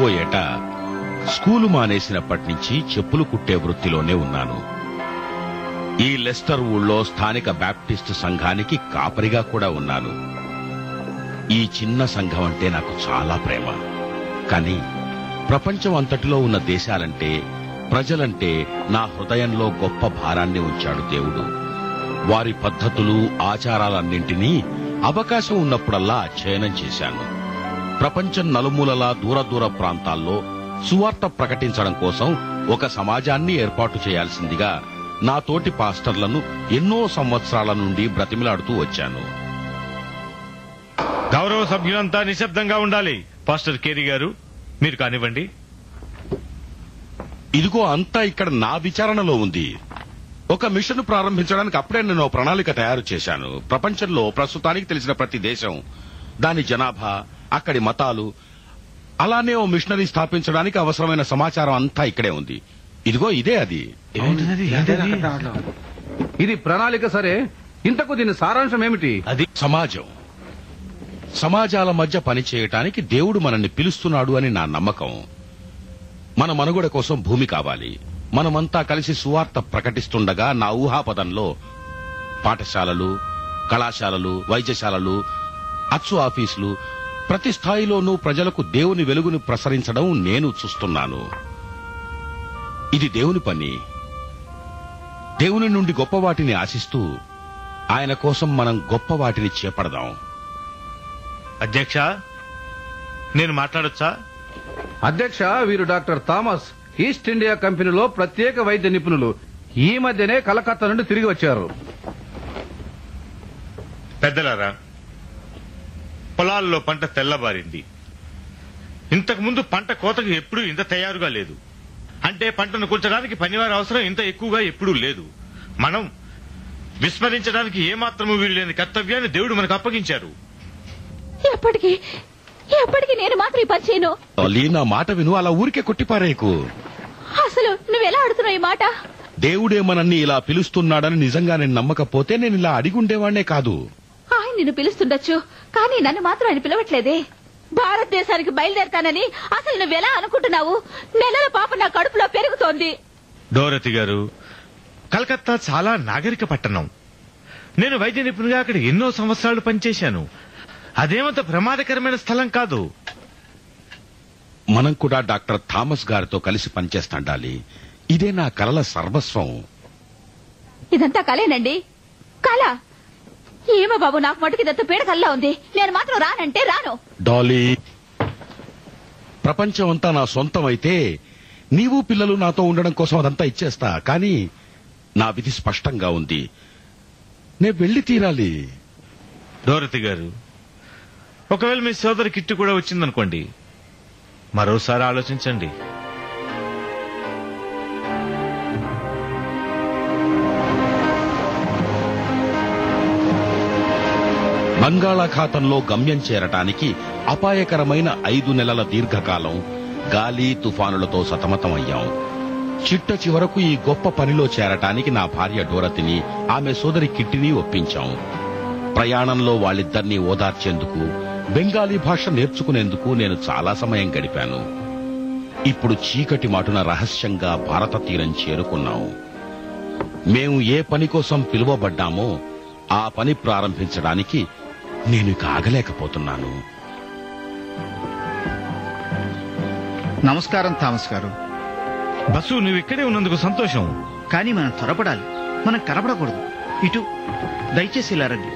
నాలుగో ఏట స్కూలు మానేసినప్పటి నుంచి చెప్పులు కుట్టే వృత్తిలోనే ఉన్నాను ఈ లెస్టర్ ఊళ్ళో స్థానిక బ్యాప్టిస్ట్ సంఘానికి కాపరిగా కూడా ఉన్నాను ఈ చిన్న సంఘం అంటే నాకు చాలా ప్రేమ కానీ ప్రపంచం అంతటిలో ఉన్న దేశాలంటే ప్రజలంటే నా హృదయంలో గొప్ప భారాన్ని ఉంచాడు దేవుడు వారి పద్ధతులు ఆచారాలన్నింటినీ అవకాశం ఉన్నప్పుడల్లా అధ్యయనం చేశాను ప్రపంచం నలుమూలలా దూర దూర ప్రాంతాల్లో సువార్త ప్రకటించడం కోసం ఒక సమాజాన్ని ఏర్పాటు చేయాల్సిందిగా నా తోటి పాస్టర్లను ఎన్నో సంవత్సరాల నుండి బ్రతిమిలాడుతూ వచ్చాను గౌరవ సభ్యులంతా నిశ్శబ్దంగా ఉండాలి పాస్టర్ కేరీ గారు మీరు కానివ్వండి ఇదిగో అంతా ఇక్కడ నా విచారణలో ఉంది ఒక మిషన్ ప్రారంభించడానికి అప్పుడే నేను ఓ ప్రణాళిక తయారు చేశాను ప్రపంచంలో ప్రస్తుతానికి తెలిసిన ప్రతి దేశం దాని జనాభా అక్కడి మతాలు అలానే ఓ మిషనరీ స్థాపించడానికి అవసరమైన సమాచారం అంతా ఇక్కడే ఉంది ఇదిగో ఇదే అది ఇది ప్రణాళిక సరే ఇంతకు దీని సారాంశం ఏమిటి అది సమాజం సమాజాల మధ్య పనిచేయటానికి దేవుడు మనల్ని పిలుస్తున్నాడు అని నా నమ్మకం మన మనుగడ కోసం భూమి కావాలి మనమంతా కలిసి సువార్త ప్రకటిస్తుండగా నా ఊహాపదంలో పాఠశాలలు కళాశాలలు వైద్యశాలలు అచ్చు ఆఫీసులు ప్రతి స్థాయిలోనూ ప్రజలకు దేవుని వెలుగుని ప్రసరించడం నేను చూస్తున్నాను ఇది దేవుని పని దేవుని నుండి గొప్ప వాటిని ఆశిస్తూ ఆయన కోసం మనం గొప్ప వాటిని చేపడదాం అధ్యక్ష నేను మాట్లాడొచ్చా అధ్యక్ష వీరు డాక్టర్ థామస్ ఈస్ట్ ఇండియా కంపెనీలో ప్రత్యేక వైద్య నిపుణులు ఈ మధ్యనే కలకత్తా నుండి తిరిగి వచ్చారు పెద్దలారా పొలాల్లో పంట తెల్లబారింది ఇంతకు ముందు పంట కోతకు ఎప్పుడూ ఇంత తయారుగా లేదు అంటే పంటను కూర్చడానికి పనివారి అవసరం ఇంత ఎక్కువగా ఎప్పుడూ లేదు మనం విస్మరించడానికి ఏమాత్రము వీలు లేని కర్తవ్యాన్ని దేవుడు మనకు అప్పగించారు ఎప్పటికీ ఎప్పటికీ నేను మాత్రం ఈ పని చేయను అలీ నా మాట విను అలా ఊరికే కొట్టిపారేకు అసలు నువ్వెలా ఆడుతున్నావు ఈ మాట దేవుడే మనల్ని ఇలా పిలుస్తున్నాడని నిజంగా నేను నమ్మకపోతే నేను ఇలా అడిగి ఉండేవాళ్నే కాదు ఆయన నిన్ను పిలుస్తుండొచ్చు కానీ నన్ను మాత్రం ఆయన పిలవట్లేదే భారతదేశానికి బయలుదేరతానని అసలు నువ్వెలా అనుకుంటున్నావు నెలల పాప నా కడుపులో పెరుగుతోంది డోరతి గారు కలకత్తా చాలా నాగరిక పట్టణం నేను వైద్య నిపుణుగా అక్కడ ఎన్నో సంవత్సరాలు పనిచేశాను అదేమంత ప్రమాదకరమైన స్థలం కాదు మనం కూడా డాక్టర్ థామస్ గారితో కలిసి పనిచేస్తాండాలి ఇదే నా కలల సర్వస్వం ఇదంతా కలేనండి కళ ఏమో బాబు నాకు మటుకి దత్తు పీడకల్లా ఉంది నేను మాత్రం రానంటే రాను డాలీ ప్రపంచం అంతా నా సొంతం అయితే నీవు పిల్లలు నాతో ఉండడం కోసం అదంతా ఇచ్చేస్తా కానీ నా విధి స్పష్టంగా ఉంది నేను వెళ్లి తీరాలి డోరతి గారు ఒకవేళ మీ సోదరి కిట్టు కూడా వచ్చిందనుకోండి మరోసారి ఆలోచించండి బంగాళాఖాతంలో గమ్యం చేరటానికి అపాయకరమైన ఐదు నెలల దీర్ఘకాలం గాలి తుఫానులతో సతమతమయ్యాం చిట్ట చివరకు ఈ గొప్ప పనిలో చేరటానికి నా భార్య డోరతిని ఆమె సోదరి కిట్టిని ఒప్పించాం ప్రయాణంలో వాళ్ళిద్దరినీ ఓదార్చేందుకు బెంగాలీ భాష నేర్చుకునేందుకు నేను చాలా సమయం గడిపాను ఇప్పుడు చీకటి మాటున రహస్యంగా భారత తీరం చేరుకున్నాం మేము ఏ పని కోసం పిలువబడ్డామో ఆ పని ప్రారంభించడానికి నేను ఇక ఆగలేకపోతున్నాను నమస్కారం థామస్ గారు బస్సు నువ్వు ఇక్కడే ఉన్నందుకు సంతోషం కానీ మనం త్వరపడాలి మనం కనపడకూడదు ఇటు దయచేసి ఇలా రండి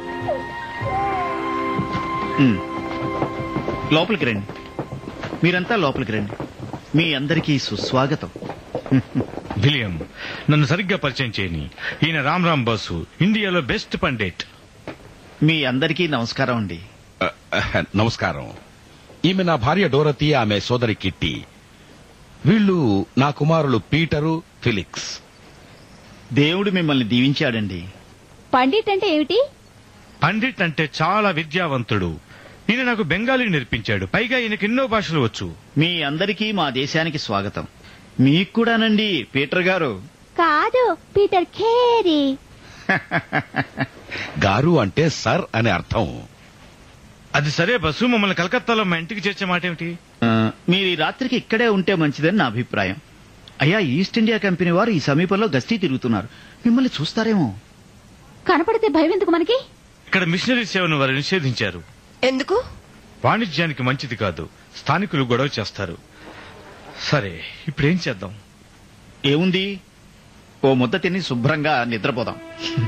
ఉమ్. లోపలికి రండి మీరంతా లోపలికి రండి మీ అందరికీ సుస్వాగతం విలియం నన్ను సరిగ్గా పరిచయం చేయని ఈయన రామ్ రామ్ బాసు ఇండియాలో బెస్ట్ పండిట్ మీ అందరికీ నమస్కారం అండి అహ్, అహ్, నమస్కారం ఈమె నా భార్య డోరతి ఆమె సోదరి కిట్టి వీళ్ళు నా కుమారులు పీటరు ఫిలిక్స్ దేవుడు మిమ్మల్ని దీవించాడండి పండిట్ అంటే ఏమిటి పండిట్ అంటే చాలా విద్యావంతుడు ఈయన నాకు బెంగాలీ నేర్పించాడు పైగా ఈయనకి ఎన్నో భాషలు వచ్చు మీ అందరికీ మా దేశానికి స్వాగతం మీకు కూడానండి పీటర్ గారు కాదు పీటర్ ఖేరీ గారు అంటే సర్ అనే అర్థం అది సరే బస్సు మమ్మల్ని కలకత్తాలో మా ఇంటికి చేర్చే మాట ఏమిటి ఆ, మీరు ఈ రాత్రికి ఇక్కడే ఉంటే మంచిదని నా అభిప్రాయం అయ్యా ఈస్ట్ ఇండియా కంపెనీ వారు ఈ సమీపంలో గస్తీ తిరుగుతున్నారు మిమ్మల్ని చూస్తారేమో కనపడితే భయం ఎందుకు మనకి ఇక్కడ మిషనరీ సేవను వారు నిషేధించారు ఎందుకు వాణిజ్యానికి మంచిది కాదు స్థానికులు గొడవ చేస్తారు సరే ఇప్పుడు ఏం చేద్దాం ఏముంది ఓ ముద్ద తిని శుభ్రంగా నిద్రపోదాం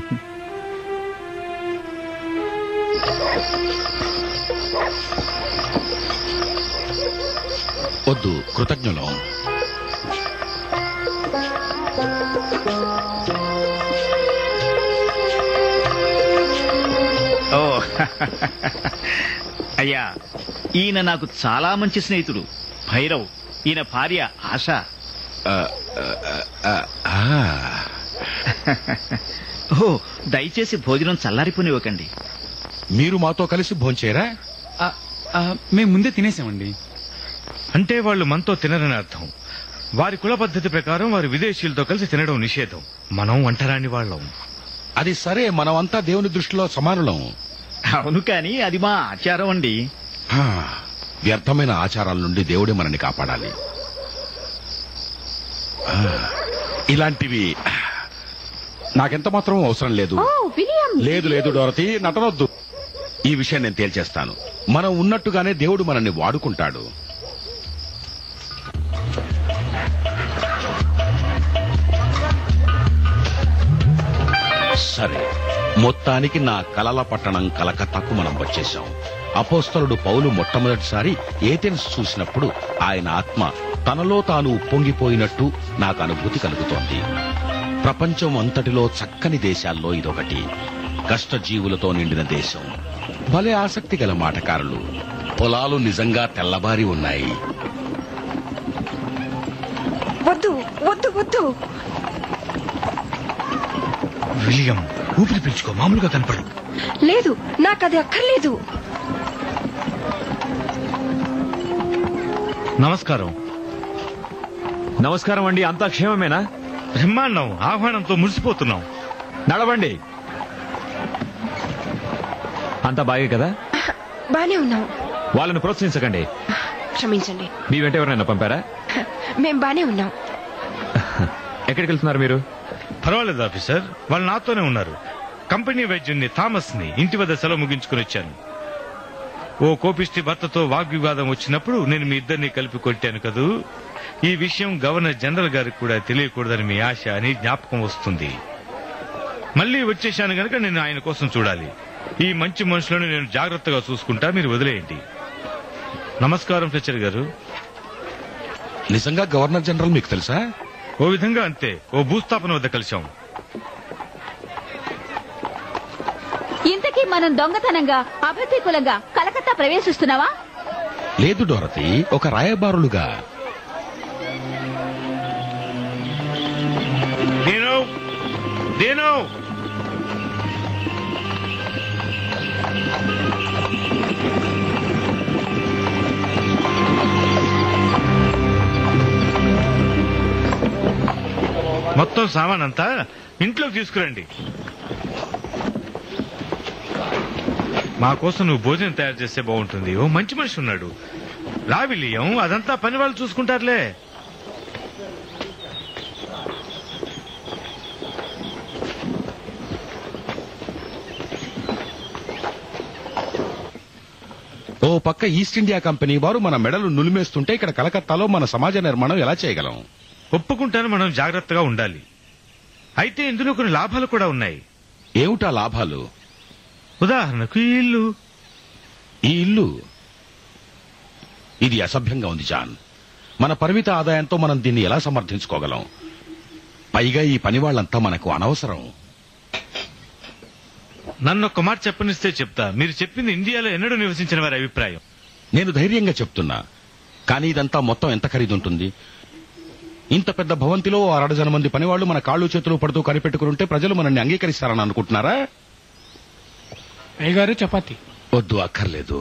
వద్దు కృతజ్ఞులం ఓ అయ్యా ఈయన నాకు చాలా మంచి స్నేహితుడు భైరవ్ ఈయన భార్య ఆశ ఆ, ఆ, ఆ, ఆ. ఓ దయచేసి భోజనం చల్లారిపోనివ్వకండి మీరు మాతో కలిసి భోంచేరా ఆ, ఆ, మేము ముందే తినేసామండి అంటే వాళ్ళు మనతో తినరని అర్థం వారి కుల పద్ధతి ప్రకారం వారి విదేశీయులతో కలిసి తినడం నిషేధం మనం వంటరాని వాళ్ళం అది సరే మనమంతా దేవుని దృష్టిలో సమానులం అవును కానీ అది మా ఆచారం అండి ఆ, వ్యర్థమైన ఆచారాల నుండి దేవుడే మనని కాపాడాలి ఆ, ఇలాంటివి నాకెంత మాత్రం అవసరం లేదు ఓ విలియం లేదు లేదు డోరతి నటనొద్దు ఈ విషయం నేను తేల్చేస్తాను మనం ఉన్నట్టుగానే దేవుడు మనల్ని వాడుకుంటాడు సరే మొత్తానికి నా కలల పట్టణం కలకత్తాకు మనం వచ్చేశాం అపోస్తలుడు పౌలు మొట్టమొదటిసారి ఏథెన్స్ చూసినప్పుడు ఆయన ఆత్మ తనలో తాను ఉప్పొంగిపోయినట్టు నాకు అనుభూతి కలుగుతోంది ప్రపంచం అంతటిలో చక్కని దేశాల్లో ఇదొకటి కష్టజీవులతో నిండిన దేశం భలే ఆసక్తి గల మాటకారులు పొలాలు నిజంగా తెల్లబారి ఉన్నాయి వద్దు వద్దు వద్దు విలియం ఊపిరి పీల్చుకో మామూలుగా కనపడు లేదు నాకు అది అక్కర్లేదు నమస్కారం నమస్కారం అండి అంతా క్షేమమేనా బ్రహ్మాండం ఆహ్వానంతో మురిసిపోతున్నాం నడవండి అంతా బాగే కదా బానే ఉన్నాం వాళ్ళని ప్రోత్సహించకండి క్షమించండి మీ వెంట ఎవరైనా పంపారా మేం బానే ఉన్నాం ఎక్కడికి వెళ్తున్నారు మీరు పర్వాలేదు ఆఫీసర్ వాళ్ళు నాతోనే ఉన్నారు కంపెనీ వైద్యుని థామస్ ని ఇంటి వద్ద సెలవు ముగించుకుని వచ్చాను ఓ కోపిష్టి భర్తతో వాగ్వివాదం వచ్చినప్పుడు నేను మీ ఇద్దరిని కలిపి కొట్టాను కదూ ఈ విషయం గవర్నర్ జనరల్ గారికి కూడా తెలియకూడదని మీ ఆశ అని జ్ఞాపకం వస్తుంది మళ్ళీ వచ్చేశాను గనక నేను ఆయన కోసం చూడాలి ఈ మంచి మనుషులను నేను జాగ్రత్తగా చూసుకుంటా మీరు వదిలేయండి నమస్కారం ఫ్లెచర్ గారు నిజంగా గవర్నర్ జనరల్ మీకు తెలుసా ఓ విధంగా అంతే ఓ భూస్థాపన వద్ద కలిశాం ఇంతకీ మనం దొంగతనంగా అభ్యర్థికులంగా కలకత్తా ప్రవేశిస్తున్నావా లేదు డోరతి ఒక రాయబారులుగా నేను నేను మొత్తం సామాన్ అంతా ఇంట్లోకి తీసుకురండి మా కోసం నువ్వు భోజనం తయారు చేస్తే బాగుంటుంది ఓ మంచి మనిషి ఉన్నాడు రా విలియం అదంతా పని వాళ్ళు చూసుకుంటారులే ఓ పక్క ఈస్ట్ ఇండియా కంపెనీ వారు మన మెడలు నులిమేస్తుంటే ఇక్కడ కలకత్తాలో మన సమాజ నిర్మాణం ఎలా చేయగలం ఒప్పుకుంటాను మనం జాగ్రత్తగా ఉండాలి అయితే ఇందులో కొన్ని లాభాలు కూడా ఉన్నాయి ఏమిటా లాభాలు ఉదాహరణకు ఈ ఇల్లు ఈ ఇల్లు ఇది అసభ్యంగా ఉంది జాన్ మన పరిమిత ఆదాయంతో మనం దీన్ని ఎలా సమర్థించుకోగలం పైగా ఈ పని వాళ్ళంతా మనకు అనవసరం నన్ను ఒక్క మాట చెప్పనిస్తే చెప్తా మీరు చెప్పింది ఇండియాలో ఎన్నడూ నివసించిన వారి అభిప్రాయం నేను ధైర్యంగా చెప్తున్నా కానీ ఇదంతా మొత్తం ఎంత ఖరీదుంటుంది ఇంత పెద్ద భవంతిలో ఓ అరడజన మంది పనివాళ్లు మన కాళ్ళు చేతులు పడుతూ కనిపెట్టుకుంటే ప్రజలు మనల్ని అంగీకరిస్తారని అనుకుంటున్నారా అయ్యగారు చపాతి వద్దు అక్కర్లేదు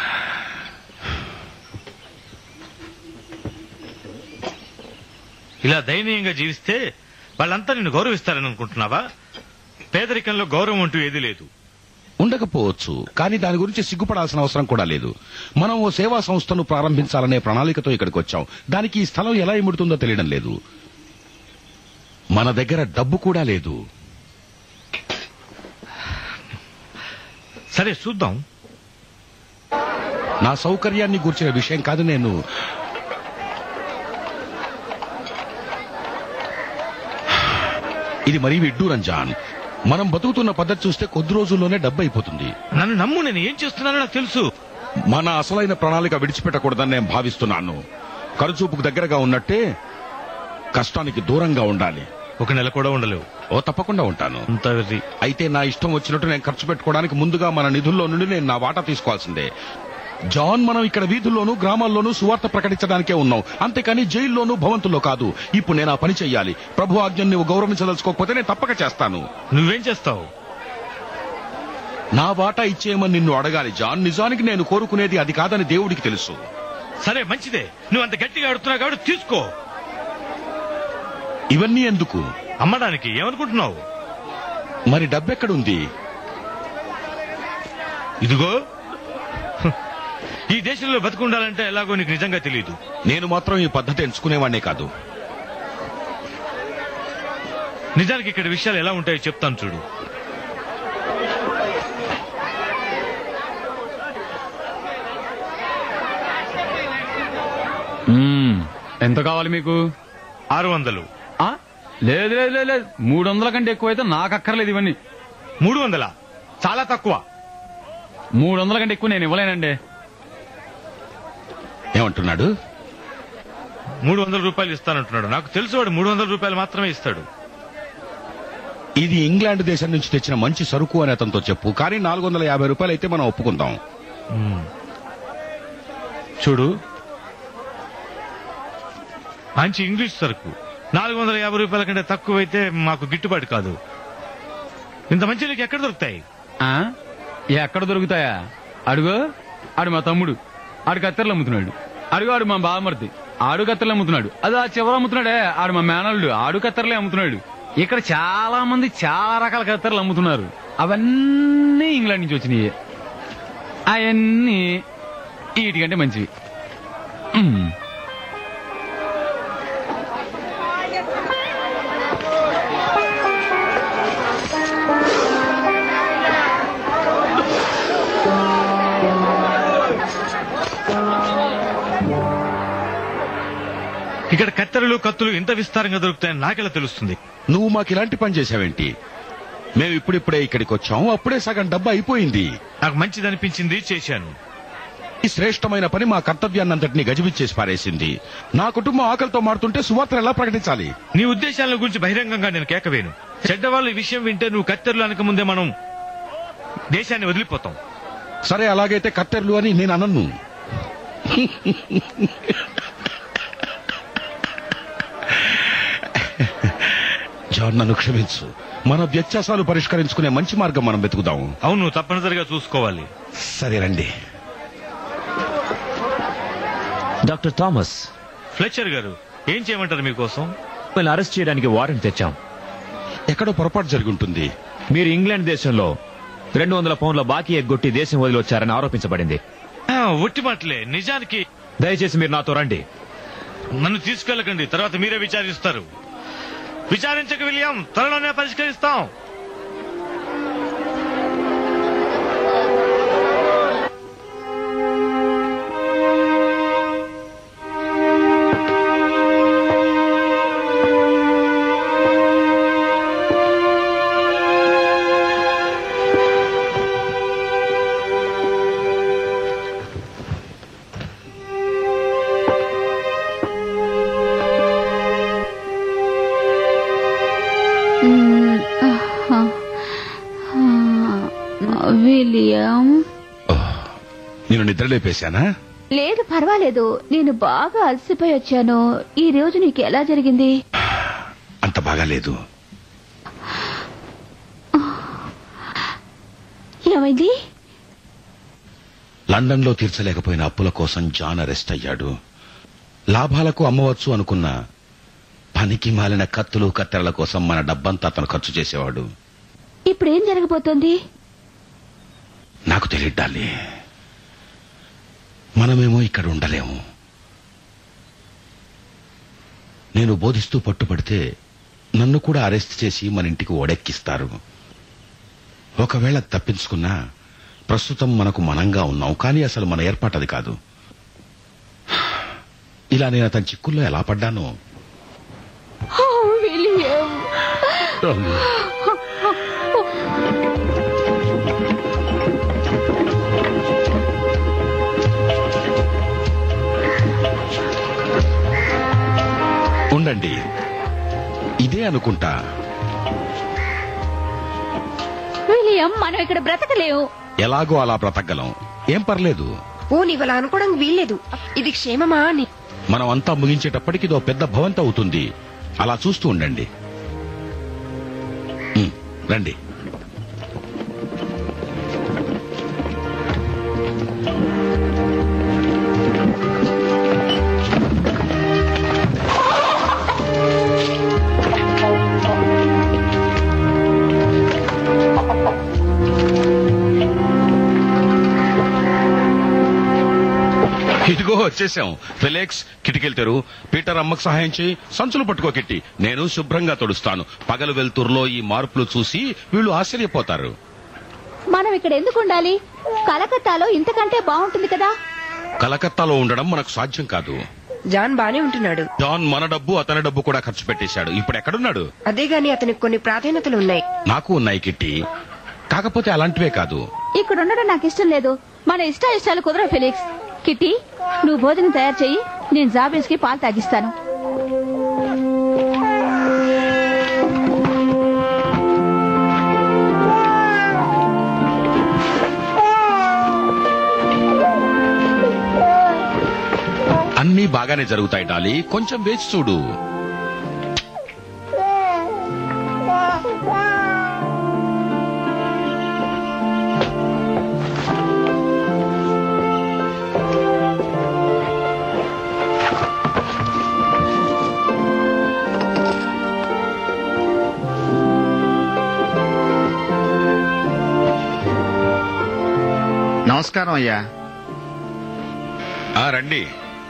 ఇలా దయనీయంగా జీవిస్తే వాళ్ళంతా నిన్ను గౌరవిస్తారని అనుకుంటున్నావా పేదరికంలో గౌరవం అంటూ ఏదీ లేదు ఉండకపోవచ్చు కానీ దాని గురించి సిగ్గుపడాల్సిన అవసరం కూడా లేదు మనం ఓ సేవా సంస్థను ప్రారంభించాలనే ప్రణాళికతో ఇక్కడికి వచ్చాం దానికి ఈ స్థలం ఎలా ఇముడుతుందో తెలియడం లేదు మన దగ్గర డబ్బు కూడా లేదు సరే చూద్దాం నా సౌకర్యాన్ని గూర్చిన విషయం కాదు నేను ఇది మరీ విడ్డూరం జాన్ మనం బతుకుతున్న పద్ధతి చూస్తే కొద్ది రోజుల్లోనే డబ్బు అయిపోతుంది నన్ను నమ్ము నేను ఏం చేస్తున్నానో నాకు తెలుసు మన అసలైన ప్రణాళిక విడిచిపెట్టకూడదని నేను భావిస్తున్నాను కరుచూపుకు దగ్గరగా ఉన్నట్టే కష్టానికి దూరంగా ఉండాలి ఒక నెల కూడా ఉండలేవు ఓ తప్పకుండా ఉంటాను అంత వెర్రి. అయితే నా ఇష్టం వచ్చినట్టు నేను ఖర్చు పెట్టుకోవడానికి ముందుగా మన నిధుల్లో నుండి నేను నా వాటా తీసుకోవాల్సిందే జాన్ మనం ఇక్కడ వీధుల్లోనూ గ్రామాల్లోనూ సువార్త ప్రకటించడానికే ఉన్నాం అంతేకాని జైల్లోనూ భవంతుల్లో కాదు ఇప్పుడు నేను ఆ పని చెయ్యాలి ప్రభు ఆజ్ఞను నువ్వు గౌరవించదలుచుకోకపోతే నేను తప్పక చేస్తాను నువ్వేం చేస్తావు నా వాటా ఇచ్చేయమని నిన్ను అడగాలి జాన్ నిజానికి నేను కోరుకునేది అది కాదని దేవుడికి తెలుసు సరే మంచిదే నువ్వు అంత గట్టిగా అడుగుతున్నావు కాబట్టి తీసుకో ఇవన్నీ ఎందుకు అమ్మడానికి ఏమనుకుంటున్నావు మరి డబ్బెక్కడుంది ఇదిగో హ్. ఈ దేశంలో బతుకుండాలంటే ఎలాగో నీకు నిజంగా తెలియదు నేను మాత్రం ఈ పద్ధతి ఎంచుకునేవాడినే కాదు నిజానికి ఇక్కడ విషయాలు ఎలా ఉంటాయో చెప్తాను చూడు మ్మ్. ఎంత కావాలి మీకు ఆరు వందలు ఆ? లేదు లేదు లేదు లేదు మూడు వందల కంటే ఎక్కువైతే నాకు అక్కర్లేదు ఇవన్నీ మూడు వందల చాలా తక్కువ మూడు వందల కంటే ఎక్కువ నేను ఇవ్వలేనండి ఏమంటున్నాడు మూడు వందల రూపాయలు ఇస్తానంటున్నాడు నాకు తెలుసు వాడు మూడు వందల రూపాయలు మాత్రమే ఇస్తాడు ఇది ఇంగ్లాండ్ దేశం నుంచి తెచ్చిన మంచి సరుకు అని అతనితో చెప్పు కానీ నాలుగు వందల యాభై రూపాయలు అయితే మనం ఒప్పుకుందాం చూడు మంచి ఇంగ్లీష్ సరుకు నాలుగు వందల యాభై రూపాయల కంటే తక్కువైతే మాకు గిట్టుబాటు కాదు ఇంత మంచి నీకు ఎక్కడ దొరుకుతాయి ఆ? ఎక్కడ దొరుకుతాయా అడుగు ఆడు మా తమ్ముడు ఆడు కత్తెరలు అమ్ముతున్నాడు అడుగు ఆడు మా బావమర్ది ఆడు కత్తెరలు అమ్ముతున్నాడు అది ఆ చివర అమ్ముతున్నాడే ఆడు మా మేనల్లుడు ఆడు కత్తెరలే అమ్ముతున్నాడు ఇక్కడ చాలా మంది చాలా రకాల కత్తెరలు అమ్ముతున్నారు అవన్నీ ఇంగ్లాండ్ నుంచి వచ్చినాయి అవన్నీ వీటికంటే మంచివి ఉమ్. ఇక్కడ కత్తెరలు కత్తులు ఇంత విస్తారంగా దొరుకుతాయని నాకెలా తెలుస్తుంది నువ్వు మాకు ఇలాంటి పని చేసావేంటి మేము ఇప్పుడిప్పుడే ఇక్కడికి వచ్చాం అప్పుడే సగం డబ్బు అయిపోయింది నాకు మంచిది అనిపించింది చేశాను ఈ శ్రేష్టమైన పని మా కర్తవ్యాన్నంతటినీ గజిబిచ్చేసి పారేసింది నా కుటుంబం ఆకలితో మారుతుంటే సువార్తను ఎలా ప్రకటించాలి నీ ఉద్దేశాల గురించి బహిరంగంగా నేను కేకవేను చెడ్డవాళ్ళు ఈ విషయం వింటే నువ్వు కత్తెరలు అనక ముందే మనం దేశాన్ని వదిలిపోతాం సరే అలాగైతే కత్తెర్లు అని నేను అనను జాన్ నన్ను క్షమించు మన వ్యత్యాసాలు పరిష్కరించుకునే మంచి మార్గం మనం వెతుకుదాం అవును తప్పనిసరిగా చూసుకోవాలి సరే రండి డాక్టర్ థామస్ ఫ్లెచర్ గారు ఏం చేయమంటారు మీకోసం మిమ్మల్ని అరెస్ట్ చేయడానికి వారెంట్ తెచ్చాం ఎక్కడో పొరపాటు జరిగి ఉంటుంది మీరు ఇంగ్లాండ్ దేశంలో రెండు వందల పౌండ్ల బాకీ ఎగ్గొట్టి దేశం వదిలి వచ్చారని ఆరోపించబడింది ఆ, ఒట్టి మాటలే నిజానికి దయచేసి మీరు నాతో రండి నన్ను తీసుకెళ్ళకండి తర్వాత మీరే విచారిస్తారు విచారించక విలియం త్వరలోనే పరిష్కరిస్తాం విలియం నేను నిద్రలేపేశానా లేదు పర్వాలేదు నేను బాగా అలసిపోయి వచ్చాను ఈ రోజు నీకు ఎలా జరిగింది అంత బాగాలేదు ఏమైంది లండన్ లో తీర్చలేకపోయిన అప్పుల కోసం జాన్ అరెస్ట్ అయ్యాడు లాభాలకు అమ్మవచ్చు అనుకున్న పనికి మాలిన కత్తులు కత్తెరల కోసం మన డబ్బంతా అతను ఖర్చు చేసేవాడు ఇప్పుడు ఏం జరగబోతోంది నాకు తెలియదు డాలి మనమేమో ఇక్కడ ఉండలేము నేను బోధిస్తూ పట్టుపడితే నన్ను కూడా అరెస్ట్ చేసి మన ఇంటికి ఓడెక్కిస్తారు ఒకవేళ తప్పించుకున్నా ప్రస్తుతం మనకు మనంగా ఉన్నాం కానీ అసలు మన ఏర్పాటు అది కాదు ఇలా నేను అతని చిక్కుల్లో ఎలా పడ్డానో ఓ, విలియం ఉండండి ఇదే అనుకుంటా విలియం మనం ఇక్కడ బ్రతకలేము ఎలాగో అలా బ్రతకగలం ఏం పర్లేదు ఓ నీవలా అనుకోవడానికి వీల్లేదు ఇది క్షేమమా అని మనం అంతా ముగించేటప్పటికి ఇదో పెద్ద భవంతి అవుతుంది అలా చూస్తూ ఉండండి ఉమ్, రండి ఇదిగో వచ్చేసాం ఫిలెక్స్ కిటికీలు తెరు పీటర్ అమ్మకు సహాయం చేయి సంచులు పట్టుకో కిట్టి నేను శుభ్రంగా తొడుస్తాను పగలు వెలుతురులో ఈ మార్పులు చూసి వీళ్ళు ఆశ్చర్యపోతారు మనం ఇక్కడ ఎందుకు ఉండాలి కలకత్తాలో ఇంతకంటే బాగుంటుంది కదా కలకత్తాలో ఉండడం మనకు సాధ్యం కాదు జాన్ బానే ఉంటున్నాడు జాన్ మన డబ్బు అతని డబ్బు కూడా ఖర్చు పెట్టేశాడు ఇప్పుడు ఎక్కడున్నాడు అదే గాని అతనికి కొన్ని ప్రాధాన్యతలు ఉన్నాయి నాకు ఉన్నాయి కిట్టి కాకపోతే అలాంటివే కాదు ఇక్కడ ఉండడం నాకు ఇష్టం లేదు మన ఇష్ట ఇష్టాలు కుదరవు ఫెలిక్స్ కిట్టి నువ్వు భోజనం తయారు చెయ్యి నేను జాబేస్ కి పాలు తాగిస్తాను అన్నీ బాగానే జరుగుతాయి డాలి కొంచెం వేచి చూడు నమస్కారం అయ్యా ఆ రండి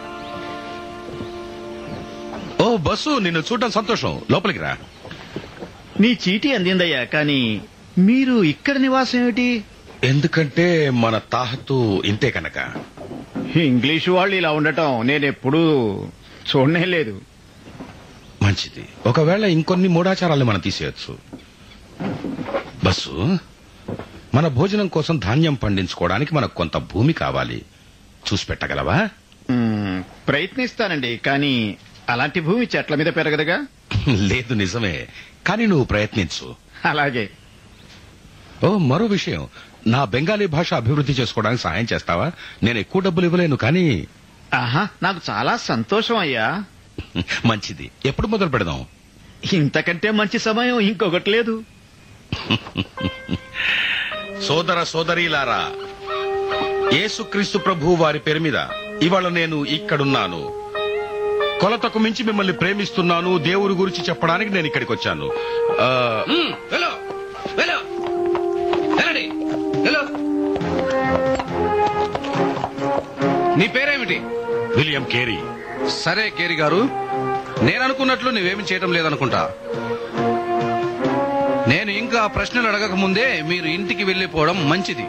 ఓ బస్సు నిన్ను చూడటం సంతోషం లోపలికి రా నీ చీటీ అందిందయ్యా కానీ మీరు ఇక్కడ నివాసం ఏమిటి ఎందుకంటే మన తాహతు ఇంతే కనుక ఇంగ్లీష్ వాళ్ళు ఇలా ఉండటం నేను ఎప్పుడూ చూడనే లేదు మంచిది ఒకవేళ ఇంకొన్ని మూఢాచారాలు మనం తీసేయచ్చు బస్సు మన భోజనం కోసం ధాన్యం పండించుకోవడానికి మనకు కొంత భూమి కావాలి చూసి పెట్టగలవా మ్మ్, ప్రయత్నిస్తానండి కానీ అలాంటి భూమి చెట్ల మీద పెరగదుగా లేదు నిజమే కానీ నువ్వు ప్రయత్నించు అలాగే ఓ మరో విషయం నా బెంగాలీ భాష అభివృద్ధి చేసుకోవడానికి సహాయం చేస్తావా నేను ఎక్కువ డబ్బులు ఇవ్వలేను కానీ ఆహా నాకు చాలా సంతోషం అయ్యా మంచిది ఎప్పుడు మొదలు పెడదాం ఇంతకంటే మంచి సమయం ఇంకొకటి లేదు సోదర సోదరీలారా యేసుక్రీస్తు ప్రభు వారి పేరు మీద ఇవాళ నేను ఇక్కడున్నాను కొలతకు మించి మిమ్మల్ని ప్రేమిస్తున్నాను దేవుడి గురించి చెప్పడానికి నేను ఇక్కడికి వచ్చాను ఆ, నీ పేరేమిటి విలియం కేరీ సరే కేరి గారు నేను అనుకున్నట్లు నువ్వేమి చేయటం లేదనుకుంటా నేను ఇంకా ప్రశ్నలు అడగక ముందే మీరు ఇంటికి వెళ్ళిపోవడం మంచిది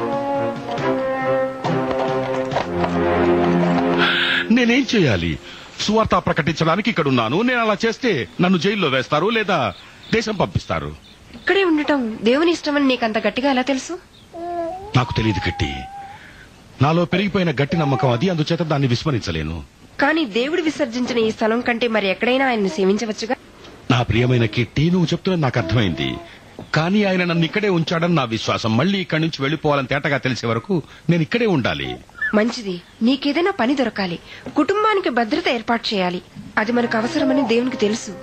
నేనేం చేయాలి సువార్త ప్రకటించడానికి ఇక్కడున్నాను నేను అలా చేస్తే నన్ను జైల్లో వేస్తారు లేదా దేశం పంపిస్తారు ఇక్కడే ఉండటం దేవుని ఇష్టమని నీకు అంత గట్టిగా ఎలా తెలుసు నాకు తెలియదు గట్టి నాలో పెరిగిపోయిన గట్టి నమ్మకం అది అందుచేత దాన్ని విస్మరించలేను కానీ దేవుడు విసర్జించిన ఈ స్థలం కంటే మరి ఎక్కడైనా ఆయన్ని సేవించవచ్చుగా నా ప్రియమైన కిట్టి నువ్వు చెప్తున్నది నాకు అర్థమైంది కానీ ఆయన నన్ను ఇక్కడే ఉంచాడని నా విశ్వాసం మళ్ళీ ఇక్కడి నుంచి వెళ్లిపోవాలని తేటగా తెలిసే వరకు నేను ఇక్కడే ఉండాలి మంచిది నీకేదైనా పని దొరకాలి కుటుంబానికి భద్రత ఏర్పాటు చేయాలి అది మనకు అవసరమని దేవునికి తెలుసు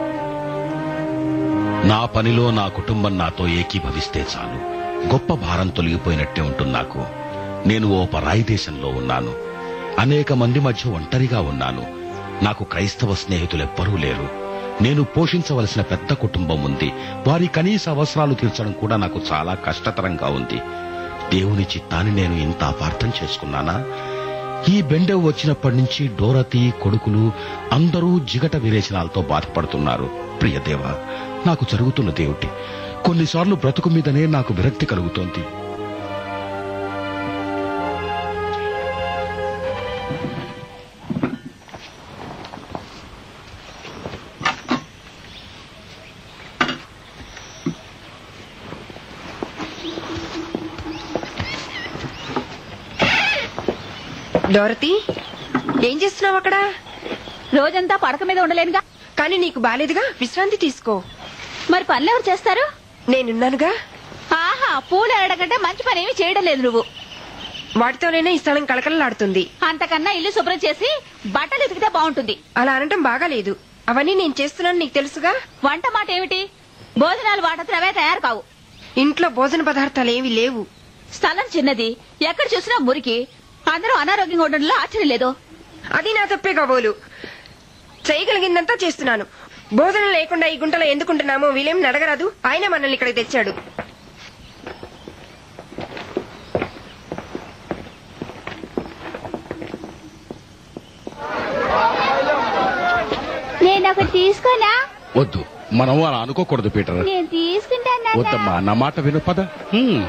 నా పనిలో నా కుటుంబం నాతో ఏకీభవిస్తే చాలు గొప్ప భారం తొలగిపోయినట్టే ఉంటుంది నాకు నేను ఓ పరాయి దేశంలో ఉన్నాను అనేక మంది మధ్య ఒంటరిగా ఉన్నాను నాకు క్రైస్తవ స్నేహితులెవ్వరూ లేరు నేను పోషించవలసిన పెద్ద కుటుంబం ఉంది వారి కనీస అవసరాలు తీర్చడం కూడా నాకు చాలా కష్టతరంగా ఉంది దేవుని చిత్తాన్ని నేను ఇంత అపార్థం చేసుకున్నానా ఈ బెండెవ్ వచ్చినప్పటి నుంచి డోరతి కొడుకులు అందరూ జిగట విరేచనాలతో బాధపడుతున్నారు ప్రియదేవ నాకు జరుగుతున్నదేమిటి కొన్నిసార్లు బ్రతుకు మీదనే నాకు విరక్తి కలుగుతోంది డోరతి ఏం చేస్తున్నావు అక్కడ రోజంతా పడక మీద ఉండలేనుగా కానీ నీకు బాలేదుగా విశ్రాంతి తీసుకో మరి పనులు ఎవరు చేస్తారు నేనున్నానుగా ఆహా పూలు అడగంటే మంచి పని ఏమీ చేయడం లేదు నువ్వు వాటితోనైనా ఈ స్థలం కళకళలాడుతుంది అంతకన్నా ఇల్లు శుభ్రం చేసి బట్టలు ఉతికితే బాగుంటుంది అలా అనటం బాగాలేదు అవన్నీ నేను చేస్తున్నాను నీకు తెలుసుగా వంట మాట ఏమిటి భోజనాలు వాటంతా అవే తయారు కావు ఇంట్లో భోజన పదార్థాలు ఏమీ లేవు స్థలం చిన్నది ఎక్కడ చూసినా మురికి అందరూ అనారోగ్యంగా ఉండడంలో ఆశ్చర్యం లేదు అది నా తప్పే కాబోలు చేయగలిగిందంతా చేస్తున్నాను భోజనం లేకుండా ఈ గుంటలో ఎందుకుంటున్నామో వీళ్ళేం అడగరాదు ఆయన మనల్ని ఇక్కడికి తెచ్చాడు నేను ఒకటి తీసుకోనా వద్దు మనం అలా అనుకోకూడదు పీటర్ నేను తీసుకుంటాను వద్దమ్మా నా మాట విను పద హ్మ్.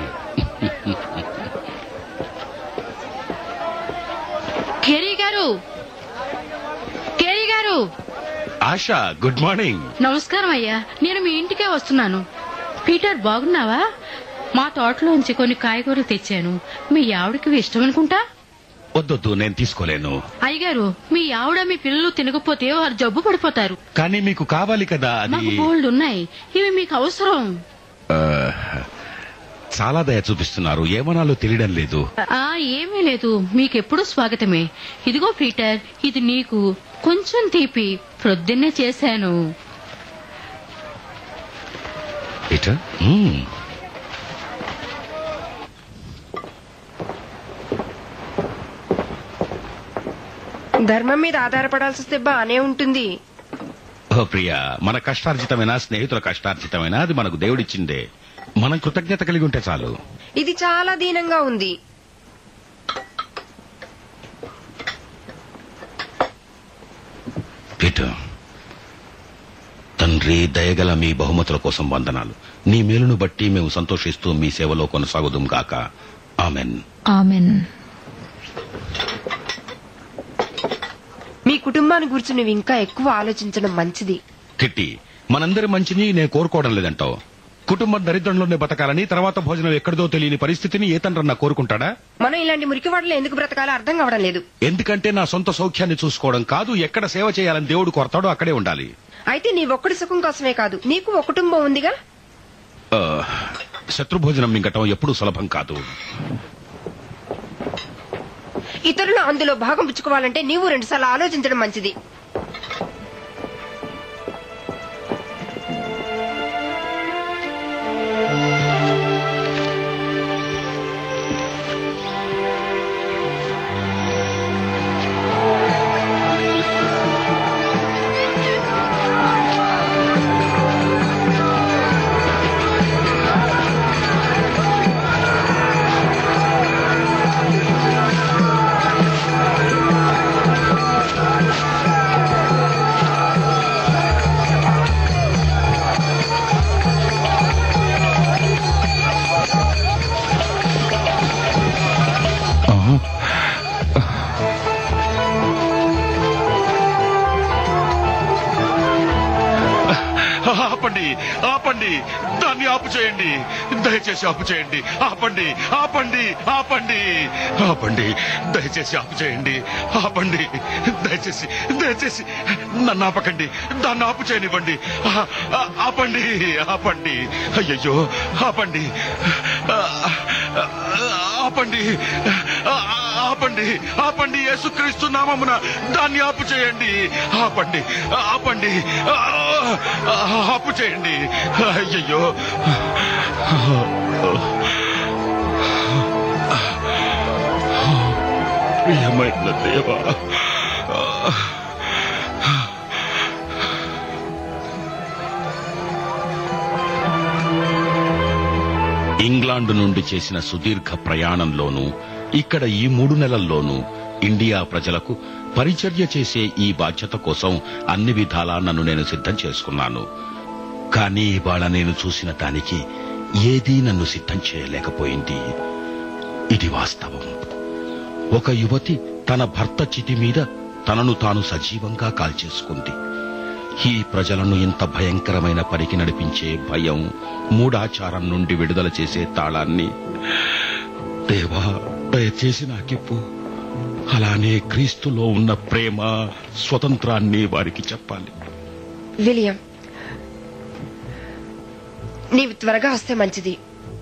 కేరీ గారు కేరీ గారు ఆశా గుడ్ మార్నింగ్ నమస్కారం అయ్యా నేను మీ ఇంటికే వస్తున్నాను పీటర్ బాగున్నావా మా తోటలోంచి కొన్ని కాయగూరలు తెచ్చాను మీ ఆవిడకి ఇష్టం అనుకుంటా వద్దొద్దు నేను తీసుకోలేను అయ్యగారు మీ ఆవిడ మీ పిల్లలు తినకపోతే వారు జబ్బు పడిపోతారు కానీ మీకు కావాలి కదా అది మాకు బోల్డ్ ఉన్నాయి ఇవి మీకు అవసరం ఆ, చాలా దయ చూపిస్తున్నారు ఏమనాలో తెలియడం లేదు ఆ ఏమీ లేదు మీకెప్పుడు స్వాగతమే ఇదిగో పీటర్ ఇది నీకు కొంచెం తీపి ప్రొద్దున్నే చేశాను పీటర్ హ్మ్. ధర్మం మీద ఆధారపడాల్సి వస్తే బానే ఉంటుంది ఓ ప్రియా మన కష్టార్జితమైన స్నేహితుల కష్టార్జితమైన అది మనకు దేవుడిచ్చిందే మనం కృతజ్ఞత కలిగి ఉంటే చాలు ఇది చాలా దీనంగా ఉంది పీటర్ తండ్రి దయగల మీ బహుమతుల కోసం వందనాలు నీ మేలును బట్టి మేము సంతోషిస్తూ మీ సేవలో కొనసాగుదాం గాక ఆమెన్ ఆమెన్ మీ కుటుంబాన్ని గురించి నువ్వు ఇంకా ఎక్కువ ఆలోచించడం మంచిది కిట్టి మనందరి మంచిని నేను కోరుకోవడం లేదంటావు కుటుంబం దరిద్రంలోనే బతకాలని తర్వాత భోజనం ఎక్కడిదో తెలియని పరిస్థితిని ఏ తండ్రన్నా కోరుకుంటాడా మనం ఇలాంటి మురికివాడలో ఎందుకు బ్రతకాలో అర్థం కావడం లేదు ఎందుకంటే నా సొంత సౌఖ్యాన్ని చూసుకోవడం కాదు ఎక్కడ సేవ చేయాలని దేవుడు కోరతాడో అక్కడే ఉండాలి అయితే నీ ఒక్కడి సుఖం కోసమే కాదు నీకు ఒక కుటుంబం ఉందిగా ఆ, శత్రుభోజనం మింగటం ఎప్పుడూ సులభం కాదు ఇతరులు అందులో భాగం పుచ్చుకోవాలంటే నీవు రెండుసార్లు ఆలోచించడం మంచిది ఆపండి ఆపండి దాన్ని ఆపు చేయండి దయచేసి ఆపు చేయండి ఆపండి ఆపండి ఆపండి ఆపండి దయచేసి ఆపు చేయండి ఆపండి దయచేసి దయచేసి నన్ను ఆపకండి దాన్ని ఆపు చేయనివ్వండి ఆ- ఆ- ఆపండి ఆపండి అయ్యయ్యో ఆపండి ఆ- ఆ- ఆపండి ఆ- ఆపండి ఆపండి యేసుక్రీస్తు నామమున దాన్ని ఆపు చేయండి ఆపండి ఆపండి ఆ- ఆ- ఆపు చేయండి అయ్యయ్యో ప్రియమైన దేవా ఇంగ్లాండ్ నుండి చేసిన సుదీర్ఘ ప్రయాణంలోనూ ఇక్కడ ఈ మూడు నెలల్లోనూ ఇండియా ప్రజలకు పరిచర్య చేసే ఈ బాధ్యత కోసం అన్ని విధాలా నన్ను నేను సిద్ధం చేసుకున్నాను కానీ ఇవాళ నేను చూసిన దానికి ఏదీ నన్ను సిద్ధం చేయలేకపోయింది ఇది వాస్తవం ఒక యువతి తన భర్త చితి మీద తనను తాను సజీవంగా కాల్చేసుకుంది ఈ ప్రజలను ఇంత భయంకరమైన పనికి నడిపించే భయం మూఢాచారం నుండి విడుదల చేసే తాళాన్ని దేవా దయచేసి నాకిప్పు అలానే క్రీస్తులో ఉన్న ప్రేమ స్వతంత్రాన్ని వారికి చెప్పాలి విలియం నీవు త్వరగా వస్తే మంచిది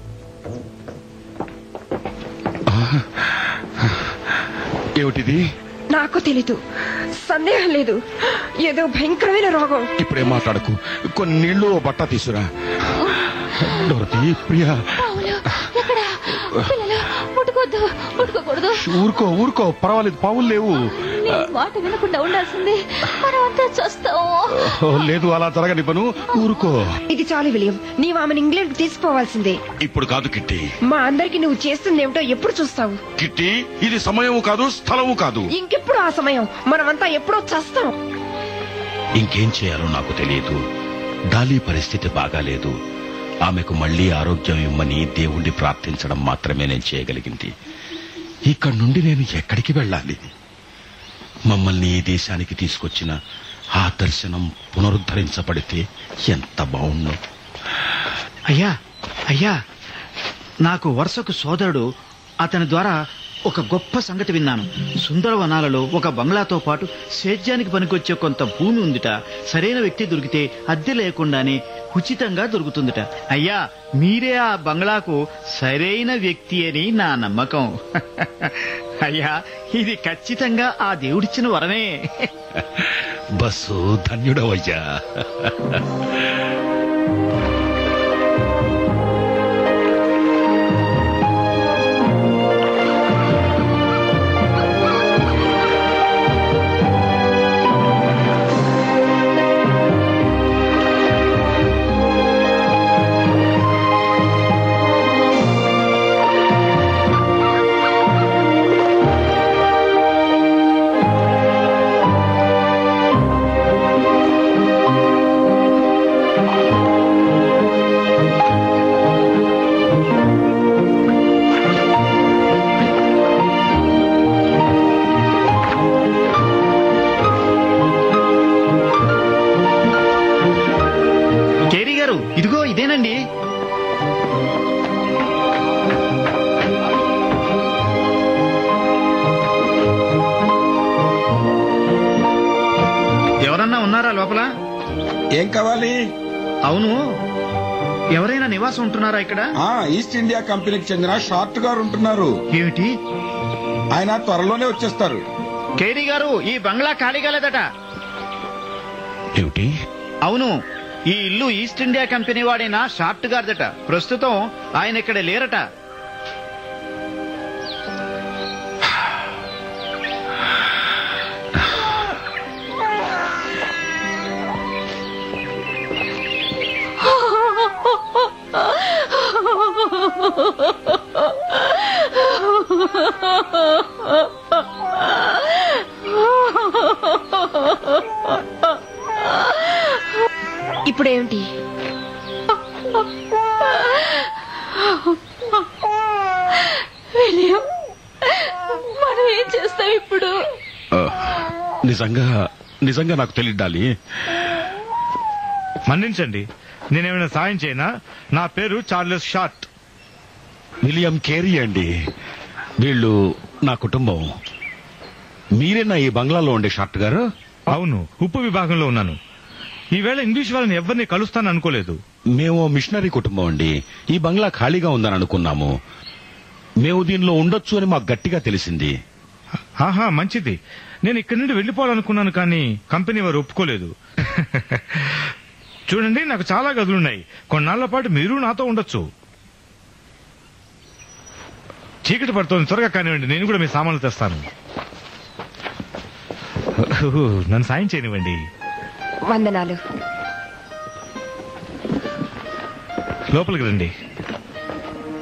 ఏమిటిది నాకు తెలీదు సందేహం లేదు ఏదో భయంకరమైన రోగం ఇప్పుడే మాట్లాడకు కొన్ని నీళ్లు ఓ బట్ట తీసురా డోరతి ప్రియా పావులు ఎక్కడ పిల్లలు ముట్టుకోవద్దు ముట్టుకోకూడదు ఊరుకో ఊరుకో పర్వాలేదు పావులు లేవు నీ మాట వినకుండా ఉండాల్సింది మనం అంతా చూస్తాం ఓ, లేదు అలా జరగని పను ఊరుకో ఇది చాలు విలియం నీవు ఆమెను ఇంగ్లాండ్ తీసుకుపోవాల్సిందే ఇప్పుడు కాదు కిట్టి మా అందరికి నువ్వు చేస్తుందేమిటో ఎప్పుడు చూస్తావు కిట్టి ఇది సమయము కాదు స్థలము కాదు ఇంకెప్పుడు ఆ సమయం మనమంతా ఎప్పుడో చస్తాం ఇంకేం చేయాలో నాకు తెలియదు డాలీ పరిస్థితి బాగాలేదు ఆమెకు మళ్లీ ఆరోగ్యం ఇమ్మని దేవుణ్ణి ప్రార్థించడం మాత్రమే నేను చేయగలిగింది ఇక్కడి నుండి నేను ఎక్కడికి వెళ్ళాలి మమ్మల్ని ఈ దేశానికి తీసుకొచ్చిన ఆ దర్శనం పునరుద్ధరించబడితే ఎంత బావుండు అయ్యా అయ్యా నాకు వరుసకు సోదరుడు అతని ద్వారా ఒక గొప్ప సంగతి విన్నాను సుందరవనాలలో ఒక బంగ్లాతో పాటు సేద్యానికి పనికొచ్చే కొంత భూమి ఉందిట సరైన వ్యక్తి దొరికితే అద్దె లేకుండానే ఉచితంగా దొరుకుతుందిట అయ్యా మీరే ఆ బంగ్లాకు సరైన వ్యక్తి అని నా నమ్మకం అయ్యా ఇది ఖచ్చితంగా ఆ దేవుడిచ్చిన వరమే బస్సు ధన్యుడవయ్యా కేరీ గారు ఇదిగో ఇదేనండి ఎవరన్నా ఉన్నారా లోపల ఏం కావాలి అవును ఎవరైనా నివాసం ఉంటున్నారా ఇక్కడ ఆ ఈస్ట్ ఇండియా కంపెనీకి చెందిన షార్ట్ గారు ఉంటున్నారు ఏమిటి ఆయన త్వరలోనే వచ్చేస్తారు కేరీ గారు ఈ బంగ్లా ఖాళీగా లేదట ఏమిటి అవును ఈ ఇల్లు ఈస్ట్ ఇండియా కంపెనీ వాడైన షార్ట్ గారిదట ప్రస్తుతం ఆయన ఇక్కడ లేరట ఇప్పుడేమిటి విలియం మనం ఏం చేస్తాం ఇప్పుడు ఆ, నిజంగా నిజంగా నాకు తెలియడాలి మన్నించండి నేనేమైనా సాయం చేయనా నా పేరు చార్లెస్ షార్ట్ విలియం కేరీ అండి వీళ్ళు నా కుటుంబం మీరేనా ఈ బంగ్లాలో ఉండే షార్ట్ గారు అవును ఉప్పు విభాగంలో ఉన్నాను ఈవేళ ఇంగ్లీష్ వాళ్ళని ఎవరిని కలుస్తాను అనుకోలేదు మేము మిషనరీ కుటుంబం అండి ఈ బంగ్లా ఖాళీగా ఉందని అనుకున్నాము మేము దీనిలో ఉండొచ్చు అని మాకు గట్టిగా తెలిసింది ఆహా మంచిది నేను ఇక్కడి నుండి వెళ్ళిపోవాలనుకున్నాను కానీ కంపెనీ వారు ఒప్పుకోలేదు చూడండి నాకు చాలా గదులున్నాయి కొన్నాళ్ల పాటు మీరు నాతో ఉండొచ్చు చీకటి పడుతోంది త్వరగా కానివ్వండి నేను కూడా మీ సామాన్లు తెస్తాను ఓహో, నన్ను సాయం చేయనివ్వండి వందనాలు లోపలికి రండి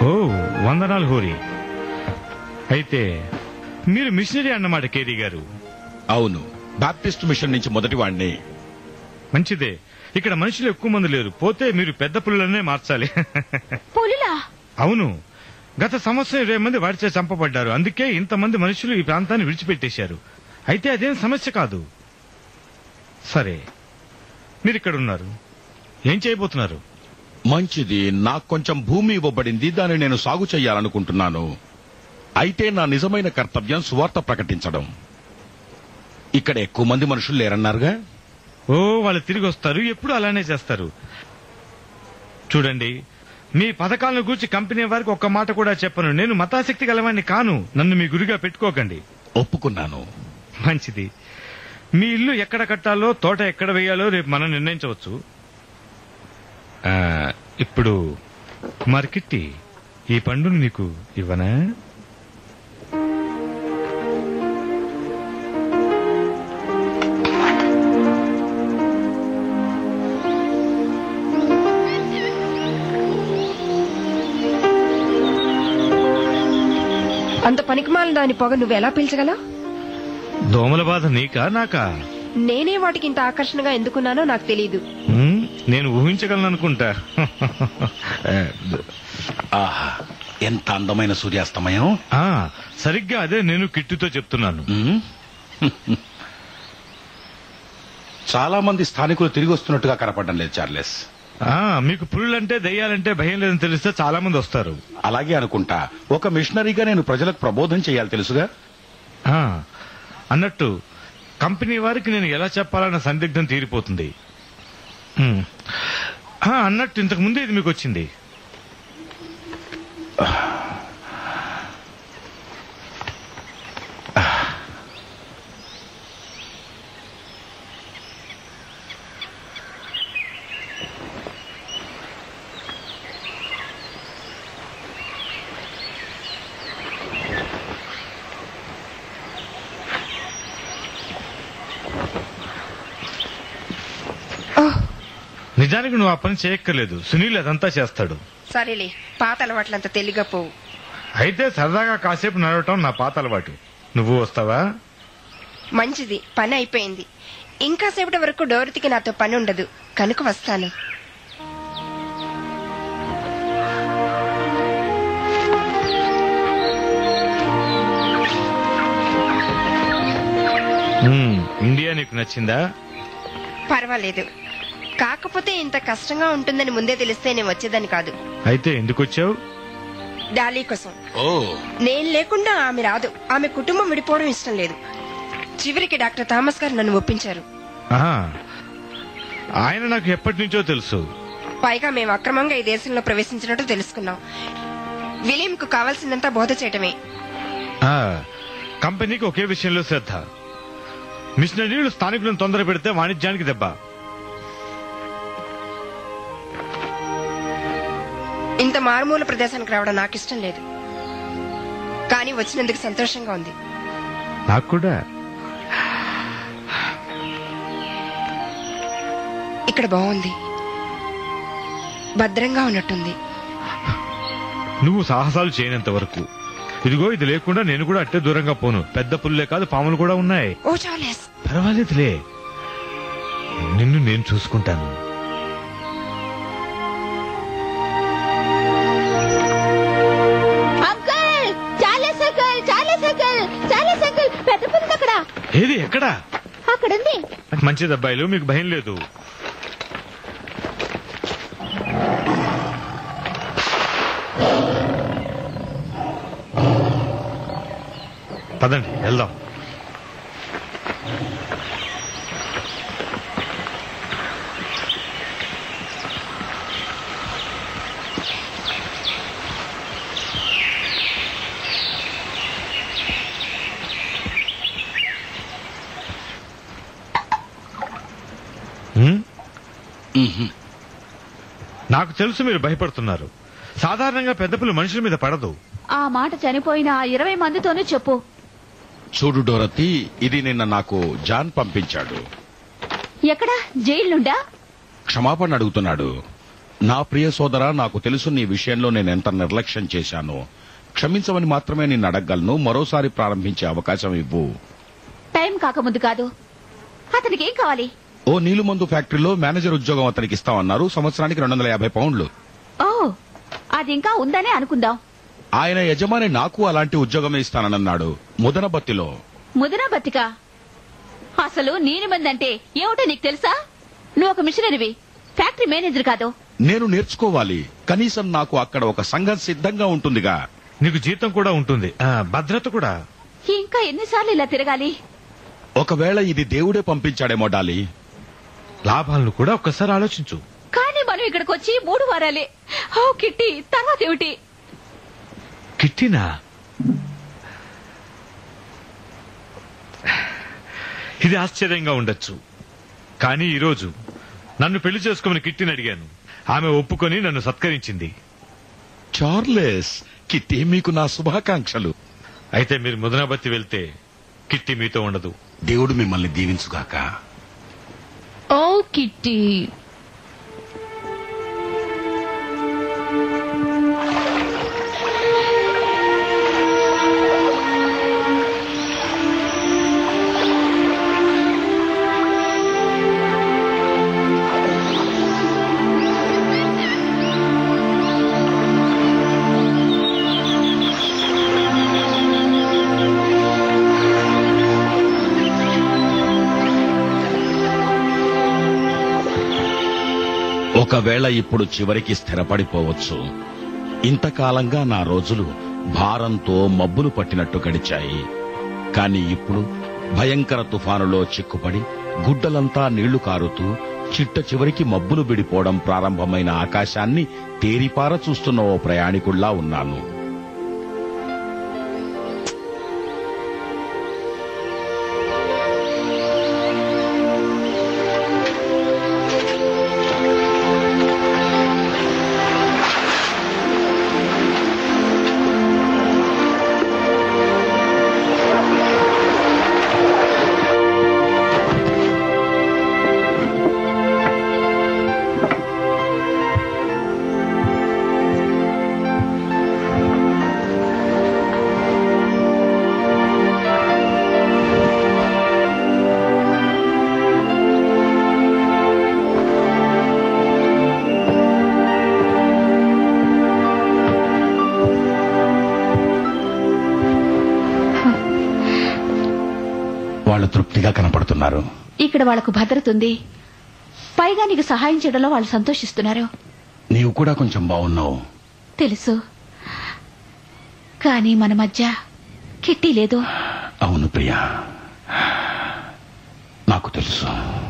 ఓ వందనాలు హోరీ అయితే మీరు మిషనరీ అన్నమాట కేరీ గారు అవును బాప్టిస్ట్ మిషన్ నుంచి మొదటి వాణ్ణి మంచిదే ఇక్కడ మనుషులు ఎక్కువ మంది లేరు పోతే మీరు పెద్ద పుల్లనే మార్చాలి పులిలా అవును గత సంవత్సరం ఇరవై మంది వాడిచే చంపబడ్డారు అందుకే ఇంతమంది మనుషులు ఈ ప్రాంతాన్ని విడిచిపెట్టేశారు అయితే అదేం సమస్య కాదు సరే మీరు ఇక్కడ ఉన్నారు ఏం చేయబోతున్నారు మంచిది నాకు కొంచెం భూమి ఇవ్వబడింది దాన్ని నేను సాగు చేయాలనుకుంటున్నాను అయితే నా నిజమైన కర్తవ్యం సువార్త ప్రకటించడం ఇక్కడ ఎక్కువ మంది మనుషులు లేరన్నారుగా ఓ వాళ్ళు తిరిగి వస్తారు ఎప్పుడు అలానే చేస్తారు చూడండి మీ పథకాలను గురించి కంపెనీ వారికి ఒక్క మాట కూడా చెప్పను నేను మతాశక్తి గలవాణ్ణి కాను నన్ను మీ గురిగా పెట్టుకోకండి ఒప్పుకున్నాను మంచిది మీ ఇల్లు ఎక్కడ కట్టాలో తోట ఎక్కడ వేయాలో రేపు మనం నిర్ణయించవచ్చు ఆ, ఇప్పుడు మార్కెట్టి ఈ పండును నీకు ఇవ్వనా అంత పనికిమాలిన దాని పొగ నువ్వు ఎలా పీల్చగలవు దోమల బాధ నీకా నాకా నేనే వాటికి ఇంత ఆకర్షణగా ఎందుకున్నానో నాకు తెలియదు ఉమ్, నేను ఊహించగలను అనుకుంటా ఆహా ఎంత అందమైన సూర్యాస్తమయం ఆ, సరిగ్గా అదే నేను కిట్టుతో చెప్తున్నాను ఉమ్. చాలా మంది స్థానికులు తిరిగి వస్తున్నట్టుగా కనపడడం లేదు చార్లెస్ ఆ, మీకు పులులంటే దయ్యాలంటే భయం లేదని తెలిస్తే చాలా మంది వస్తారు అలాగే అనుకుంటా ఒక మిషనరీగా నేను ప్రజలకు ప్రబోధం చేయాలి తెలుసుగా ఆ, అన్నట్టు కంపెనీ వారికి నేను ఎలా చెప్పాలన్న సందిగ్ధం తీరిపోతుంది ఉమ్. ఆ, అన్నట్టు ఇంతకు ముందే ఇది మీకు వచ్చింది ఓహ్ నిజానికి నువ్వు ఆ పని చేయక్కర్లేదు సునీల్ అదంతా చేస్తాడు సరేలే పాత అలవాట్లంత తెలియగా పోవు అయితే సరదాగా కాసేపు నడవటం నా పాత అలవాటు నువ్వు వస్తావా మంచిది పని అయిపోయింది ఇంకా సేపటి వరకు డోరితికి నాతో పని ఉండదు కనుక వస్తాను ఉమ్, ఇండియా నీకు నచ్చిందా పర్వాలేదు కాకపోతే ఇంత కష్టంగా ఉంటుందని ముందే తెలిస్తే నేను వచ్చేదని కాదు అయితే ఎందుకు వచ్చావు డాలీ కోసం ఓ నేను లేకుండా ఆమె రాదు ఆమె కుటుంబం విడిపోవడం ఇష్టం లేదు చివరికి డాక్టర్ థామస్ గారు నన్ను ఒప్పించారు ఆహా. ఆయన నాకు ఎప్పటి నుంచో తెలుసు పైగా మేము అక్రమంగా ఈ దేశంలో ప్రవేశించినట్టు తెలుసుకున్నాం విలియంకు కావాల్సిందంతా బోధ చేయటమే ఆ, కంపెనీకి ఒకే విషయంలో శ్రద్ధ మిషనరీలు స్థానికులను తొందర పెడితే వాణిజ్యానికి దెబ్బ ఇంత మారుమూల ప్రదేశానికి రావడం నాకు ఇష్టం లేదు కానీ వచ్చినందుకు సంతోషంగా ఉంది నాకు కూడా ఇక్కడ బాగుంది భద్రంగా ఉన్నట్టుంది నువ్వు సాహసాలు చేయనంత వరకు ఇదిగో ఇది లేకుండా నేను కూడా అట్టే దూరంగా పోను పెద్ద పుల్లే కాదు పాములు కూడా ఉన్నాయి ఓ చాలేస్ పర్వాలేదులే నిన్ను నేను చూసుకుంటాను uncle Charles uncle Charles uncle Charles uncle పెద్ద పులి అక్కడ ఏది ఎక్కడా అక్కడుంది మంచిది అబ్బాయిలు మీకు భయం లేదు పదండి వెళ్దాం హ్మ్? ఉహుం. నాకు తెలుసు మీరు భయపడుతున్నారు సాధారణంగా పెద్ద పులి మనుషుల మీద పడదు ఆ మాట చనిపోయిన ఆ ఇరవై మందితోనూ చెప్పు చూడు డోరతి ఇది నిన్న నాకు జాన్ పంపించాడు ఎక్కడ జైలు నుండా క్షమాపణ అడుగుతున్నాడు నా ప్రియ సోదరా నాకు తెలుసు నీ విషయంలో నేను ఎంత నిర్లక్ష్యం చేశానో క్షమించమని మాత్రమే నిన్ను అడగగలను మరోసారి ప్రారంభించే అవకాశం ఇవ్వు టైం కాకముందు కాదు అతనికి ఏం కావాలి ఓ నీలుమందు ఫ్యాక్టరీలో మేనేజర్ ఉద్యోగం అతనికి ఇస్తామన్నారు సంవత్సరానికి రెండు వందల యాభై పౌండ్లు ఓ అది ఇంకా ఉందనే అనుకుందాం ఆయన యజమాని నాకు అలాంటి ఉద్యోగమే ఇస్తానన్నాడు ముదనబత్తిలో ముదిరా బతిక అసలు నేను మందంటే ఏమిటో నీకు తెలుసా నువ్వు ఒక మిషనరీవి ఫ్యాక్టరీ మేనేజర్ కాదు నేను నేర్చుకోవాలి కనీసం నాకు అక్కడ ఒక సంఘం సిద్ధంగా ఉంటుందిగా నీకు జీతం కూడా ఉంటుంది ఆ, భద్రత కూడా ఇంకా ఎన్నిసార్లు ఇలా తిరగాలి ఒకవేళ ఇది దేవుడే పంపించాడేమో డాలి లాభాలను కూడా ఒక్కసారి ఆలోచించు కానీ మనం ఇక్కడికి వచ్చి మూడు వారాలే ఓ కిట్టి తర్వాత ఏమిటి కిట్టినా ఇది ఆశ్చర్యంగా ఉండొచ్చు కానీ ఈరోజు నన్ను పెళ్లి చేసుకోమని కిట్టిని అడిగాను ఆమె ఒప్పుకొని నన్ను సత్కరించింది చార్లెస్ కిట్టి మీకు నా శుభాకాంక్షలు అయితే మీరు ముదనాబత్తి వెళ్తే కిట్టి మీతో ఉండదు దేవుడు మిమ్మల్ని దీవించుగాక ఓ కిట్టి ఒకవేళ ఇప్పుడు చివరికి స్థిరపడిపోవచ్చు ఇంతకాలంగా నా రోజులు భారంతో మబ్బులు పట్టినట్టు గడిచాయి కాని ఇప్పుడు భయంకర తుఫానులో చిక్కుపడి గుడ్డలంతా నీళ్లు కారుతూ చిట్ట చివరికి మబ్బులు విడిపోవడం ప్రారంభమైన ఆకాశాన్ని తేరిపార చూస్తున్న ఓ ప్రయాణికుల్లా ఉన్నాను వాళ్ళు తృప్తిగా కనపడుతున్నారు ఇక్కడ వాళ్లకు భద్రత ఉంది పైగా నీకు సహాయం చేయడంలో వాళ్ళు సంతోషిస్తున్నారు నీవు కూడా కొంచెం బాగున్నావు తెలుసు కానీ మన మధ్య కిట్టి లేదు అవును ప్రియా నాకు తెలుసు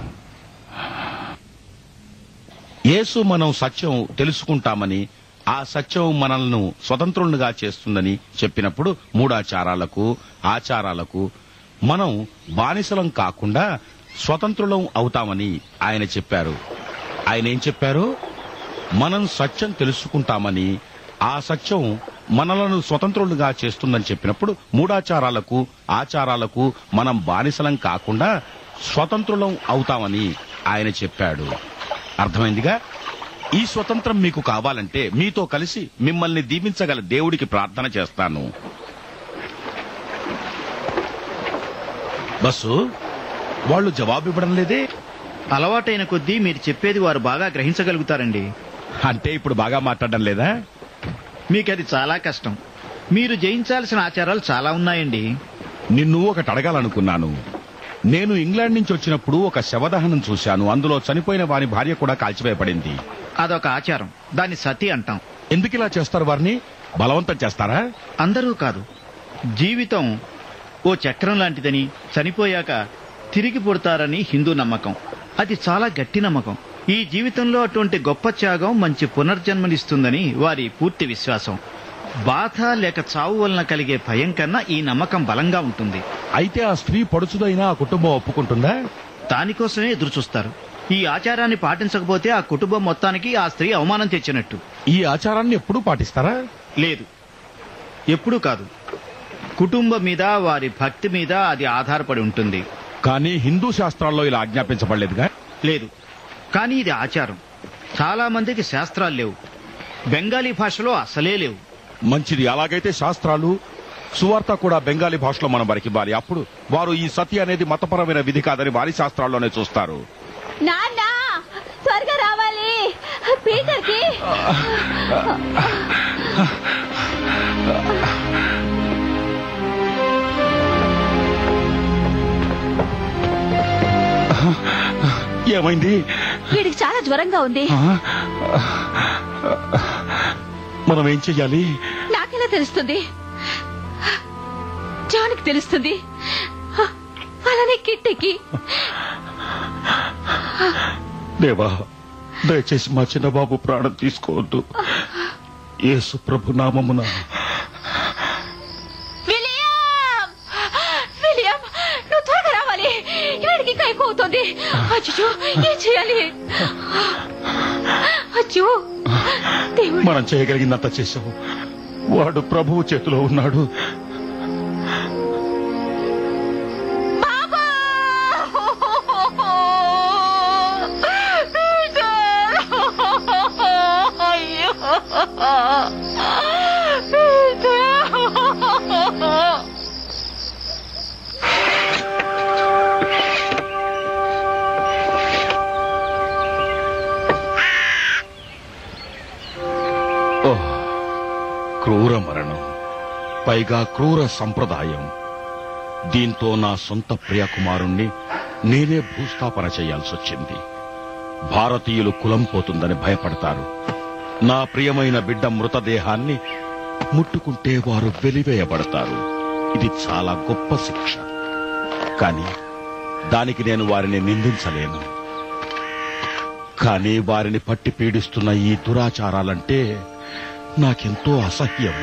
యేసు మనం సత్యం తెలుసుకుంటామని ఆ సత్యం మనల్ని స్వతంత్రులుగా చేస్తుందని చెప్పినప్పుడు మూడాచారాలకు ఆచారాలకు మనం బానిసలం కాకుండా స్వతంత్రులం అవుతామని ఆయన చెప్పారు ఆయన ఏం చెప్పారు మనం సత్యం తెలుసుకుంటామని ఆ సత్యం మనలను స్వతంత్రులుగా చేస్తుందని చెప్పినప్పుడు మూడాచారాలకు ఆచారాలకు మనం బానిసలం కాకుండా స్వతంత్రులం అవుతామని ఆయన చెప్పాడు అర్థమైందిగా ఈ స్వతంత్రం మీకు కావాలంటే మీతో కలిసి మిమ్మల్ని దీవించగల దేవుడికి ప్రార్థన చేస్తాను బస్సు వాళ్ళు జవాబివ్వడం లేదే అలవాటైన కొద్దీ మీరు చెప్పేది వారు బాగా గ్రహించగలుగుతారండి అంటే ఇప్పుడు బాగా మాట్లాడడం లేదా మీకు అది చాలా కష్టం మీరు జయించాల్సిన ఆచారాలు చాలా ఉన్నాయండి నిన్ను ఒకటి అడగాలనుకున్నాను నేను ఇంగ్లాండ్ నుంచి వచ్చినప్పుడు ఒక శవదహనం చూశాను అందులో చనిపోయిన వారి భార్య కూడా కాల్చివేయబడింది అదొక ఆచారం దాన్ని సతి అంటాం ఎందుకు ఇలా చేస్తారు వారిని బలవంతం చేస్తారా అందరూ కాదు జీవితం ఓ చక్రం లాంటిదని చనిపోయాక తిరిగి పుడతారని హిందూ నమ్మకం అది చాలా గట్టి నమ్మకం ఈ జీవితంలో అటువంటి గొప్ప త్యాగం మంచి పునర్జన్మనిస్తుందని వారి పూర్తి విశ్వాసం బాధ లేక చావు వలన కలిగే భయం కన్నా ఈ నమ్మకం బలంగా ఉంటుంది అయితే ఆ స్త్రీ పడుచుదైనా ఆ కుటుంబం ఒప్పుకుంటుందా దానికోసమే ఎదురుచూస్తారు ఈ ఆచారాన్ని పాటించకపోతే ఆ కుటుంబం మొత్తానికి ఆ స్త్రీ అవమానం తెచ్చినట్టు ఈ ఆచారాన్ని ఎప్పుడూ పాటిస్తారా లేదు ఎప్పుడూ కాదు కుటుంబం మీద వారి భక్తి మీద అది ఆధారపడి ఉంటుంది కానీ హిందూ శాస్త్రాల్లో ఇలా ఆజ్ఞాపించబడలేదుగా లేదు కానీ ఇది ఆచారం చాలా మందికి శాస్త్రాలు లేవు బెంగాలీ భాషలో అసలే లేవు మంచిది అలాగైతే శాస్త్రాలు సువార్త కూడా బెంగాలీ భాషలో మనం వారికి అప్పుడు వారు ఈ సతి అనేది మతపరమైన విధి కాదని వారి శాస్త్రాల్లోనే చూస్తారు నాన్న త్వరగా రావాలి పీటర్ కి ఏమైంది వీడికి చాలా జ్వరంగా ఉంది మనం ఏం చెయ్యాలి నాకెలా తెలుస్తుంది జానికి తెలుస్తుంది అలానే కిట్టెకి దేవా దయచేసి మా చిన్నబాబు ప్రాణం తీసుకోవద్దు యేసు ప్రభు నామమున విలియం విలియం నువ్వు త్వరగా రావాలి వీడికి ఇంకా ఎక్కువ అవుతుంది అచ్చో ఏం చేయాలి అచ్చో దేవుడు మనం చేయగలిగినంత చేశాము వాడు ప్రభువు చేతిలో ఉన్నాడు బాబా పీటర్ అయ్యో పీటర్ ఓహ్ క్రూర మరణం పైగా క్రూర సంప్రదాయం దీంతో నా సొంత ప్రియకుమారుణ్ణి నేనే భూస్థాపన చేయాల్సొచ్చింది భారతీయులు కులం పోతుందని భయపడతారు నా ప్రియమైన బిడ్డ మృతదేహాన్ని ముట్టుకుంటే వారు వెలివేయబడతారు ఇది చాలా గొప్ప శిక్ష కానీ దానికి నేను వారిని నిందించలేను కానీ వారిని పట్టి పీడిస్తున్న ఈ దురాచారాలంటే నాకెంతో అసహ్యం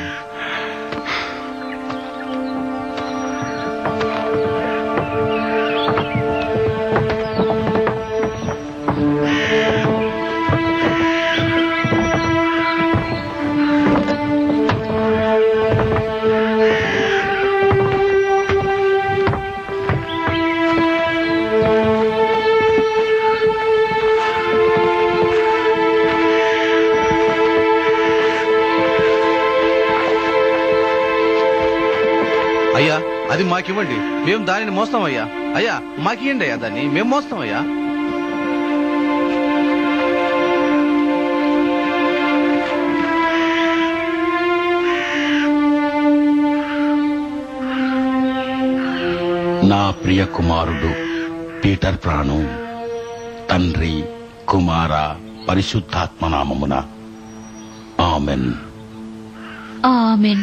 అయ్యా అది మాకివ్వండి మేము దానిని మోస్తాం అయ్యా అయ్యా మాకియండి అయ్యా దాన్ని మేము మోస్తాం అయ్యా నా ప్రియ కుమారుడు పీటర్ ప్రాణం తండ్రి కుమార పరిశుద్ధాత్మ నామమున ఆమెన్ ఆమెన్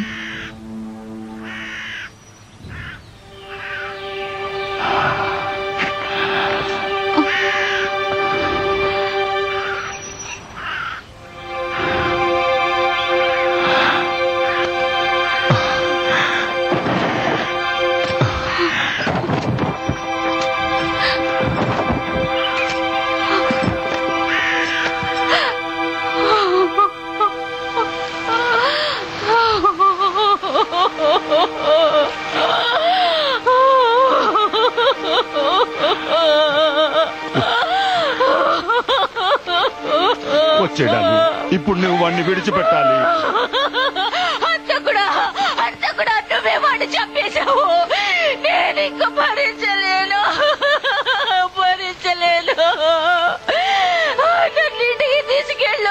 వచ్చేడాన్ని ఇప్పుడు నువ్వు వాణ్ణి విడిచిపెట్టాలి అంత కూడా అంత కూడా నువ్వే వాడిని చంపేశావు నేను ఇంక భరించలేను భరించలేను నన్ను ఇంటికి తీసుకెళ్ళు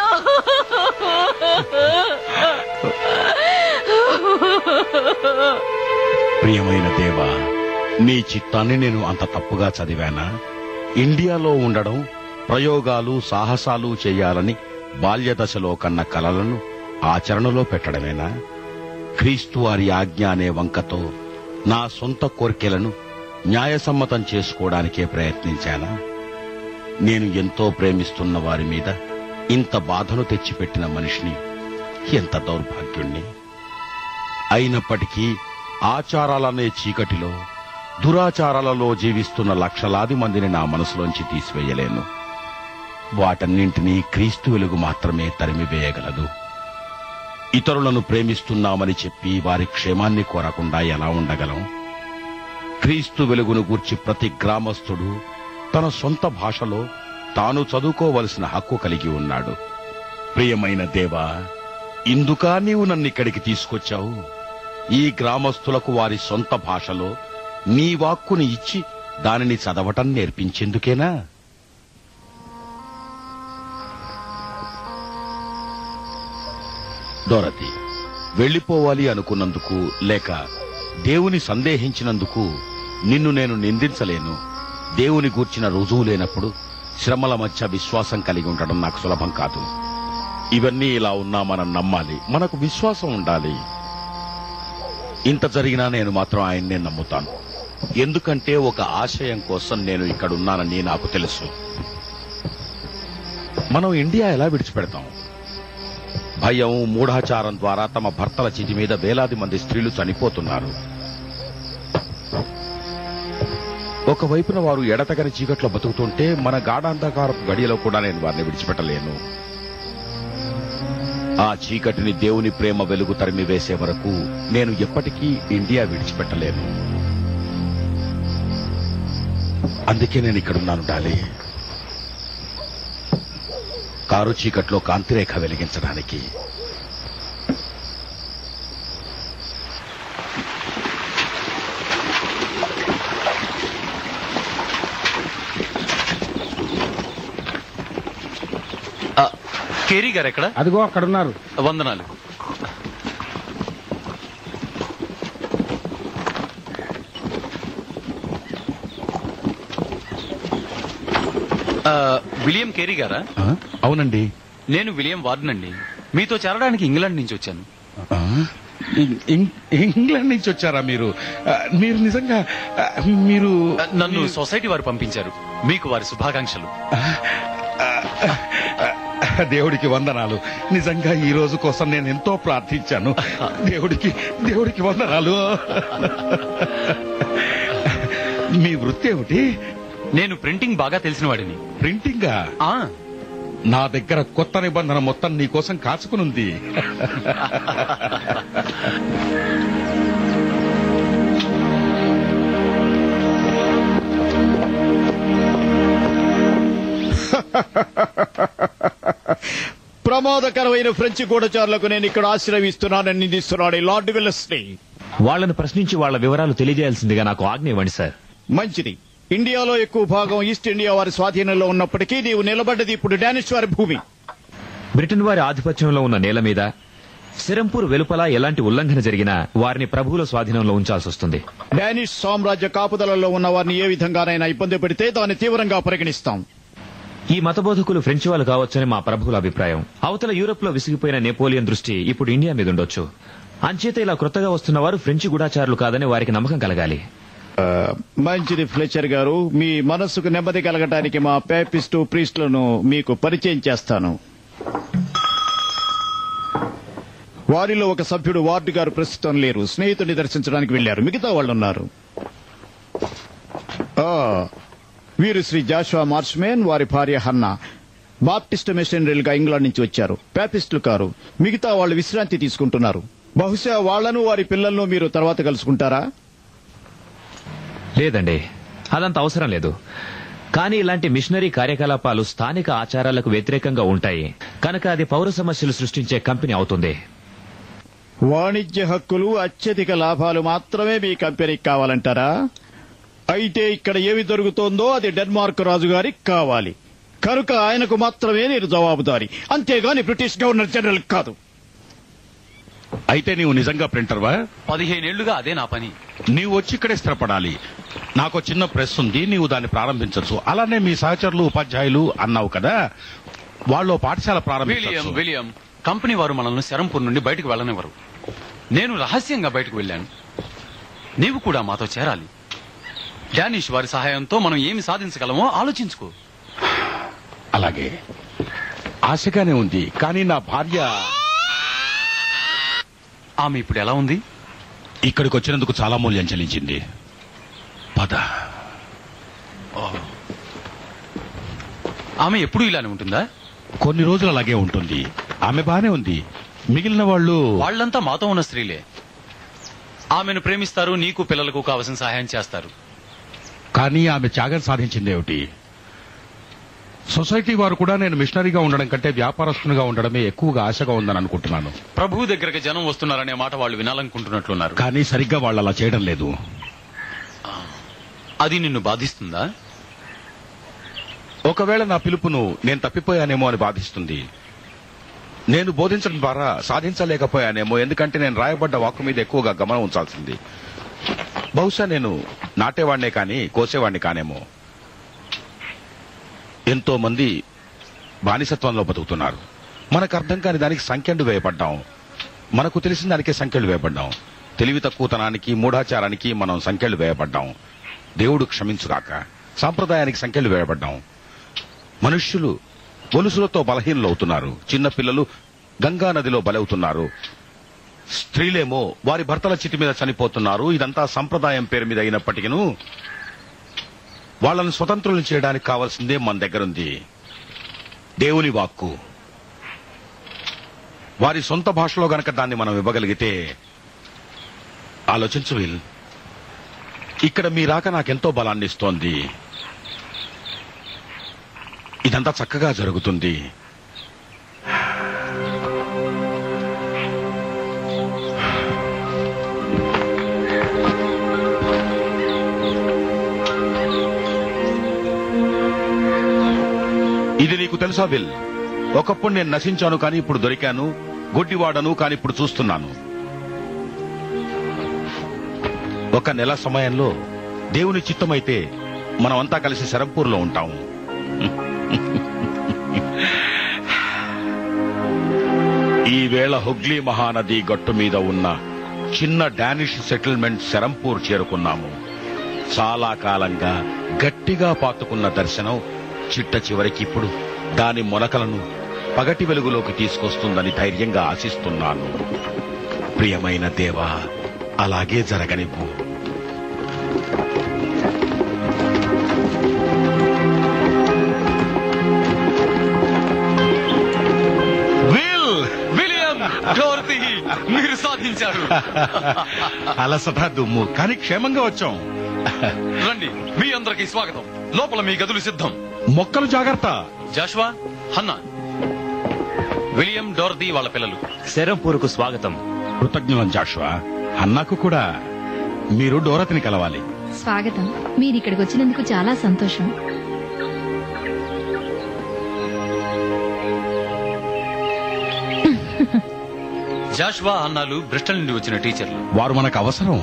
ప్రియమైన దేవా నీ చిత్తాన్ని నేను అంత తప్పుగా చదివానా ఇండియాలో ఉండడం ప్రయోగాలు సాహసాలు చేయాలని బాల్యదశలో కన్న కలలను ఆచరణలో పెట్టడమేనా క్రీస్తు వారి ఆజ్ఞ అనే వంకతో నా సొంత కోర్కెలను న్యాయసమ్మతం చేసుకోవడానికే ప్రయత్నించానా నేను ఎంతో ప్రేమిస్తున్న వారి మీద ఇంత బాధను తెచ్చిపెట్టిన మనిషిని ఎంత దౌర్భాగ్యుణ్ణి అయినప్పటికీ ఆచారాలనే చీకటిలో దురాచారాలలో జీవిస్తున్న లక్షలాది మందిని నా మనసులోంచి తీసివేయలేను వాటన్నింటినీ క్రీస్తు వెలుగు మాత్రమే తరిమివేయగలదు ఇతరులను ప్రేమిస్తున్నామని చెప్పి వారి క్షేమాన్ని కోరకుండా ఎలా ఉండగలం క్రీస్తు వెలుగును గూర్చి ప్రతి గ్రామస్థుడు తన సొంత భాషలో తాను చదువుకోవలసిన హక్కు కలిగి ఉన్నాడు ప్రియమైన దేవా ఇందుకా నీవు నన్నిక్కడికి తీసుకొచ్చావు ఈ గ్రామస్తులకు వారి సొంత భాషలో నీ వాక్కుని ఇచ్చి దానిని చదవటం నేర్పించేందుకేనా డోరతి వెళ్ళిపోవాలి అనుకున్నందుకు లేక దేవుని సందేహించినందుకు నిన్ను నేను నిందించలేను దేవుని గూర్చిన రుజువు లేనప్పుడు శ్రమల మధ్య విశ్వాసం కలిగి ఉండడం నాకు సులభం కాదు ఇవన్నీ ఇలా ఉన్నా మనం నమ్మాలి మనకు విశ్వాసం ఉండాలి ఇంత జరిగినా నేను మాత్రం ఆయన్నే నమ్ముతాను ఎందుకంటే ఒక ఆశయం కోసం నేను ఇక్కడ ఉన్నానని నాకు తెలుసు మనం ఇండియా ఎలా విడిచిపెడతాం భయం మూఢాచారం ద్వారా తమ భర్తల చితి మీద వేలాది మంది స్త్రీలు చనిపోతున్నారు ఒకవైపున వారు ఎడతగని చీకట్లో బతుకుతుంటే మన గాఢాంధకారపు గడియలో కూడా నేను వారిని విడిచిపెట్టలేను ఆ చీకటిని దేవుని ప్రేమ వెలుగు తరిమి వేసే వరకు నేను ఎప్పటికీ ఇండియా విడిచిపెట్టలేను అందుకే నేను ఇక్కడున్నాను డాలి కారు చీకట్లో కాంతిరేఖ వెలిగించడానికి కేరీ గారు ఎక్కడ అదిగో అక్కడున్నారు వందనాలు ఆ, విలియం కేరీ గారా అవునండి నేను విలియం వార్డన్ అండి మీతో చేరడానికి ఇంగ్లాండ్ నుంచి వచ్చాను ఆ? ఇం- ఇం- ఇంగ్లాండ్ నుంచి వచ్చారా మీరు ఆ, మీరు నిజంగా ఆ, మీరు నన్ను సొసైటీ వారు పంపించారు మీకు వారి శుభాకాంక్షలు దేవుడికి వందనాలు నిజంగా ఈ రోజు కోసం నేను ఎంతో ప్రార్థించాను దేవుడికి దేవుడికి వందనాలు మీ వృత్తి ఏమిటి నేను ప్రింటింగ్ బాగా తెలిసిన వాడిని ప్రింటింగా నా దగ్గర కొత్త నిబంధన మొత్తం నీ కోసం కాచుకునుంది ప్రమాదకరమైన ఫ్రెంచ్ గూఢచారులకు నేను ఇక్కడ ఆశ్రయిస్తున్నానని నిందిస్తున్నాడు ఈ లార్డ్ విల్లస్ని వాళ్ళని ప్రశ్నించి వాళ్ళ వివరాలు తెలియజేయాల్సిందిగా నాకు ఆజ్ఞ ఇవ్వండి సార్ మంచిది ఇండియాలో ఎక్కువ భాగం ఈస్ట్ ఇండియా వారి స్వాధీనంలో ఉన్నప్పటికీ నీవు నిలబడ్డది ఇప్పుడు డానిష్ వారి భూమి బ్రిటన్ వారి ఆధిపత్యంలో ఉన్న నేల మీద సిరంపూర్ వెలుపల ఎలాంటి ఉల్లంఘన జరిగినా వారిని ప్రభువుల స్వాధీనంలో ఉంచాల్సి వస్తుంది డానిష్ సామ్రాజ్య కాపుదలలో ఉన్న వారిని ఏ విధంగానైనా ఇబ్బంది పెడితే దాన్ని తీవ్రంగా పరిగణిస్తాం ఈ మతబోధకులు ఫ్రెంచ్ వాళ్ళు కావచ్చని మా ప్రభువుల అభిప్రాయం అవతల యూరోప్ లో విసిగిపోయిన నెపోలియన్ దృష్టి ఇప్పుడు ఇండియా మీద ఉండొచ్చు అంచేత ఇలా క్రొత్తగా వస్తున్న వారు ఫ్రెంచ్ గూఢాచారులు కాదని వారికి నమ్మకం కలగాలి ఆ, మంచిది ఫ్లెచర్ గారు మీ మనస్సుకు నెమ్మది కలగటానికి మా పేపిస్టు ప్రీస్టులను మీకు పరిచయం చేస్తాను వారిలో ఒక సభ్యుడు వార్డు గారు ప్రస్తుతం లేరు స్నేహితుడిని దర్శించడానికి వెళ్లారు మిగతా వాళ్ళు ఉన్నారు ఆ, వీరు శ్రీ జాషువా మార్చ్మేన్ వారి భార్య హన్నా బాప్టిస్ట్ మిషనరీలుగా ఇంగ్లాండ్ నుంచి వచ్చారు ప్యాపిస్టులు కారు మిగతా వాళ్ళు విశ్రాంతి తీసుకుంటున్నారు బహుశా వాళ్లను వారి పిల్లలను మీరు తర్వాత కలుసుకుంటారా లేదండి అదంత అవసరం లేదు కానీ ఇలాంటి మిషనరీ కార్యకలాపాలు స్థానిక ఆచారాలకు వ్యతిరేకంగా ఉంటాయి కనుక అది పౌర సమస్యలు సృష్టించే కంపెనీ అవుతుంది వాణిజ్య హక్కులు అత్యధిక లాభాలు మాత్రమే మీ కంపెనీకి కావాలంటారా అయితే ఇక్కడ ఏమి దొరుకుతోందో అది డెన్మార్క్ రాజు గారికి కావాలి కనుక ఆయనకు మాత్రమే నేను జవాబుదారి అంతేగాని బ్రిటిష్ గవర్నర్ జనరల్ కాదు అయితే నీవు నిజంగా ప్రింటర్వా పదిహేనేళ్లుగా అదే నా పని నీవు వచ్చి ఇక్కడే స్థిరపడాలి నాకు చిన్న ప్రెస్ ఉంది నీవు దాన్ని ప్రారంభించచ్చు అలానే మీ సహచరులు ఉపాధ్యాయులు అన్నావు కదా వాళ్ళు ఓ పాఠశాల విలియం ప్రారంభించచ్చు విలియం కంపెనీ వారు మనల్ని శరంపూర్ నుండి బయటకు వెళ్ళనివ్వరు నేను రహస్యంగా బయటకు వెళ్ళాను నీవు కూడా మాతో చేరాలి డానిష్ వారి సహాయంతో మనం ఏమి సాధించగలమో ఆలోచించుకో అలాగే ఆశగానే ఉంది కానీ నా భార్య ఆమె ఇప్పుడు ఎలా ఉంది ఇక్కడికి వచ్చినందుకు చాలా మూల్యం చెల్లించింది పద ఆమె ఎప్పుడు ఇలానే ఉంటుందా కొన్ని రోజులు అలాగే ఉంటుంది ఆమె బానే ఉంది మిగిలిన వాళ్ళు వాళ్ళంతా మాతో ఉన్న స్త్రీలే ఆమెను ప్రేమిస్తారు నీకు పిల్లలకు కావలసిన సహాయం చేస్తారు కానీ ఆమె త్యాగం సాధించింది ఏమిటి సొసైటీ వారు కూడా నేను మిషనరీగా ఉండడం కంటే వ్యాపారస్తునిగా ఉండడమే ఎక్కువగా ఆశగా ఉందని అనుకుంటున్నాను ప్రభువు దగ్గరికి జనం వస్తున్నారనే మాట వాళ్ళు వినాలనుకుంటున్నట్లున్నారు కానీ సరిగ్గా వాళ్ళు అలా చేయడం లేదు అది నిన్ను బాధిస్తుందా ఒకవేళ నా పిలుపును నేను తప్పిపోయానేమో అని బాధిస్తుంది నేను బోధించడం ద్వారా సాధించలేకపోయానేమో ఎందుకంటే నేను రాయబడ్డ వాక్కు మీద ఎక్కువగా గమనం ఉంచాల్సింది బహుశా నేను నాటేవాడినే కానీ కోసేవాడిని కానేమో ఎంతో మంది బానిసత్వంలో బతుకుతున్నారు మనకు అర్థం కాని దానికి సంఖ్యలు వేయబడ్డాం మనకు తెలిసిన దానికే సంఖ్యలు వేయబడ్డాం తెలివి తక్కువతనానికి మూఢాచారానికి మనం సంఖ్యలు వేయబడ్డాం దేవుడు క్షమించుగాక సాంప్రదాయానికి సంఖ్యలు వేయబడ్డాం మనుష్యులు గొలుసులతో బలహీనలు అవుతున్నారు చిన్న పిల్లలు గంగా నదిలో బలవుతున్నారు స్త్రీలేమో వారి భర్తల చితి మీద చనిపోతున్నారు ఇదంతా సంప్రదాయం పేరు మీద అయినప్పటికీ వాళ్ళని స్వతంత్రులను చేయడానికి కావాల్సిందే మన దగ్గరుంది దేవుని వాక్కు వారి సొంత భాషలో గనక దాన్ని మనం ఇవ్వగలిగితే ఆలోచించు విల్ ఇక్కడ మీ రాక నాకెంతో బలాన్ని ఇస్తోంది ఇదంతా చక్కగా జరుగుతుంది ఇది నీకు తెలుసా విల్ ఒకప్పుడు నేను నశించాను కానీ ఇప్పుడు దొరికాను గుడ్డివాడను కానీ ఇప్పుడు చూస్తున్నాను ఒక నెల సమయంలో దేవుని చిత్తమైతే మనమంతా కలిసి శరంపూర్లో ఉంటాము ఈ వేళ హుగ్లీ మహానది గట్టు మీద ఉన్న చిన్న డానిష్ సెటిల్మెంట్ శరంపూర్ చేరుకున్నాము చాలా కాలంగా గట్టిగా పాతుకున్న దర్శనం చిట్ట చివరికి ఇప్పుడు దాని మొలకలను పగటి వెలుగులోకి తీసుకొస్తుందని ధైర్యంగా ఆశిస్తున్నాను ప్రియమైన దేవా అలాగే జరగనివ్వు విల్ విలియం డోర్తీ మీరు సాధించారు అలసట దుమ్ము కానీ క్షేమంగా వచ్చాం రండి మీ అందరికీ స్వాగతం లోపల మీ గదులు సిద్ధం మొక్కలు జాగ్రత్త జాషువా హన్నా విలియం డోర్దీ వాళ్ళ పిల్లలు శరంపూర్కు స్వాగతం కృతజ్ఞులం జాషువా అన్నాకు కూడా మీరు డోరతిని కలవాలి స్వాగతం మీరు ఇక్కడికి వచ్చినందుకు చాలా సంతోషం జాషువా అన్నాలు బ్రిస్టల్ నుండి వచ్చిన టీచర్లు వారు మనకు అవసరం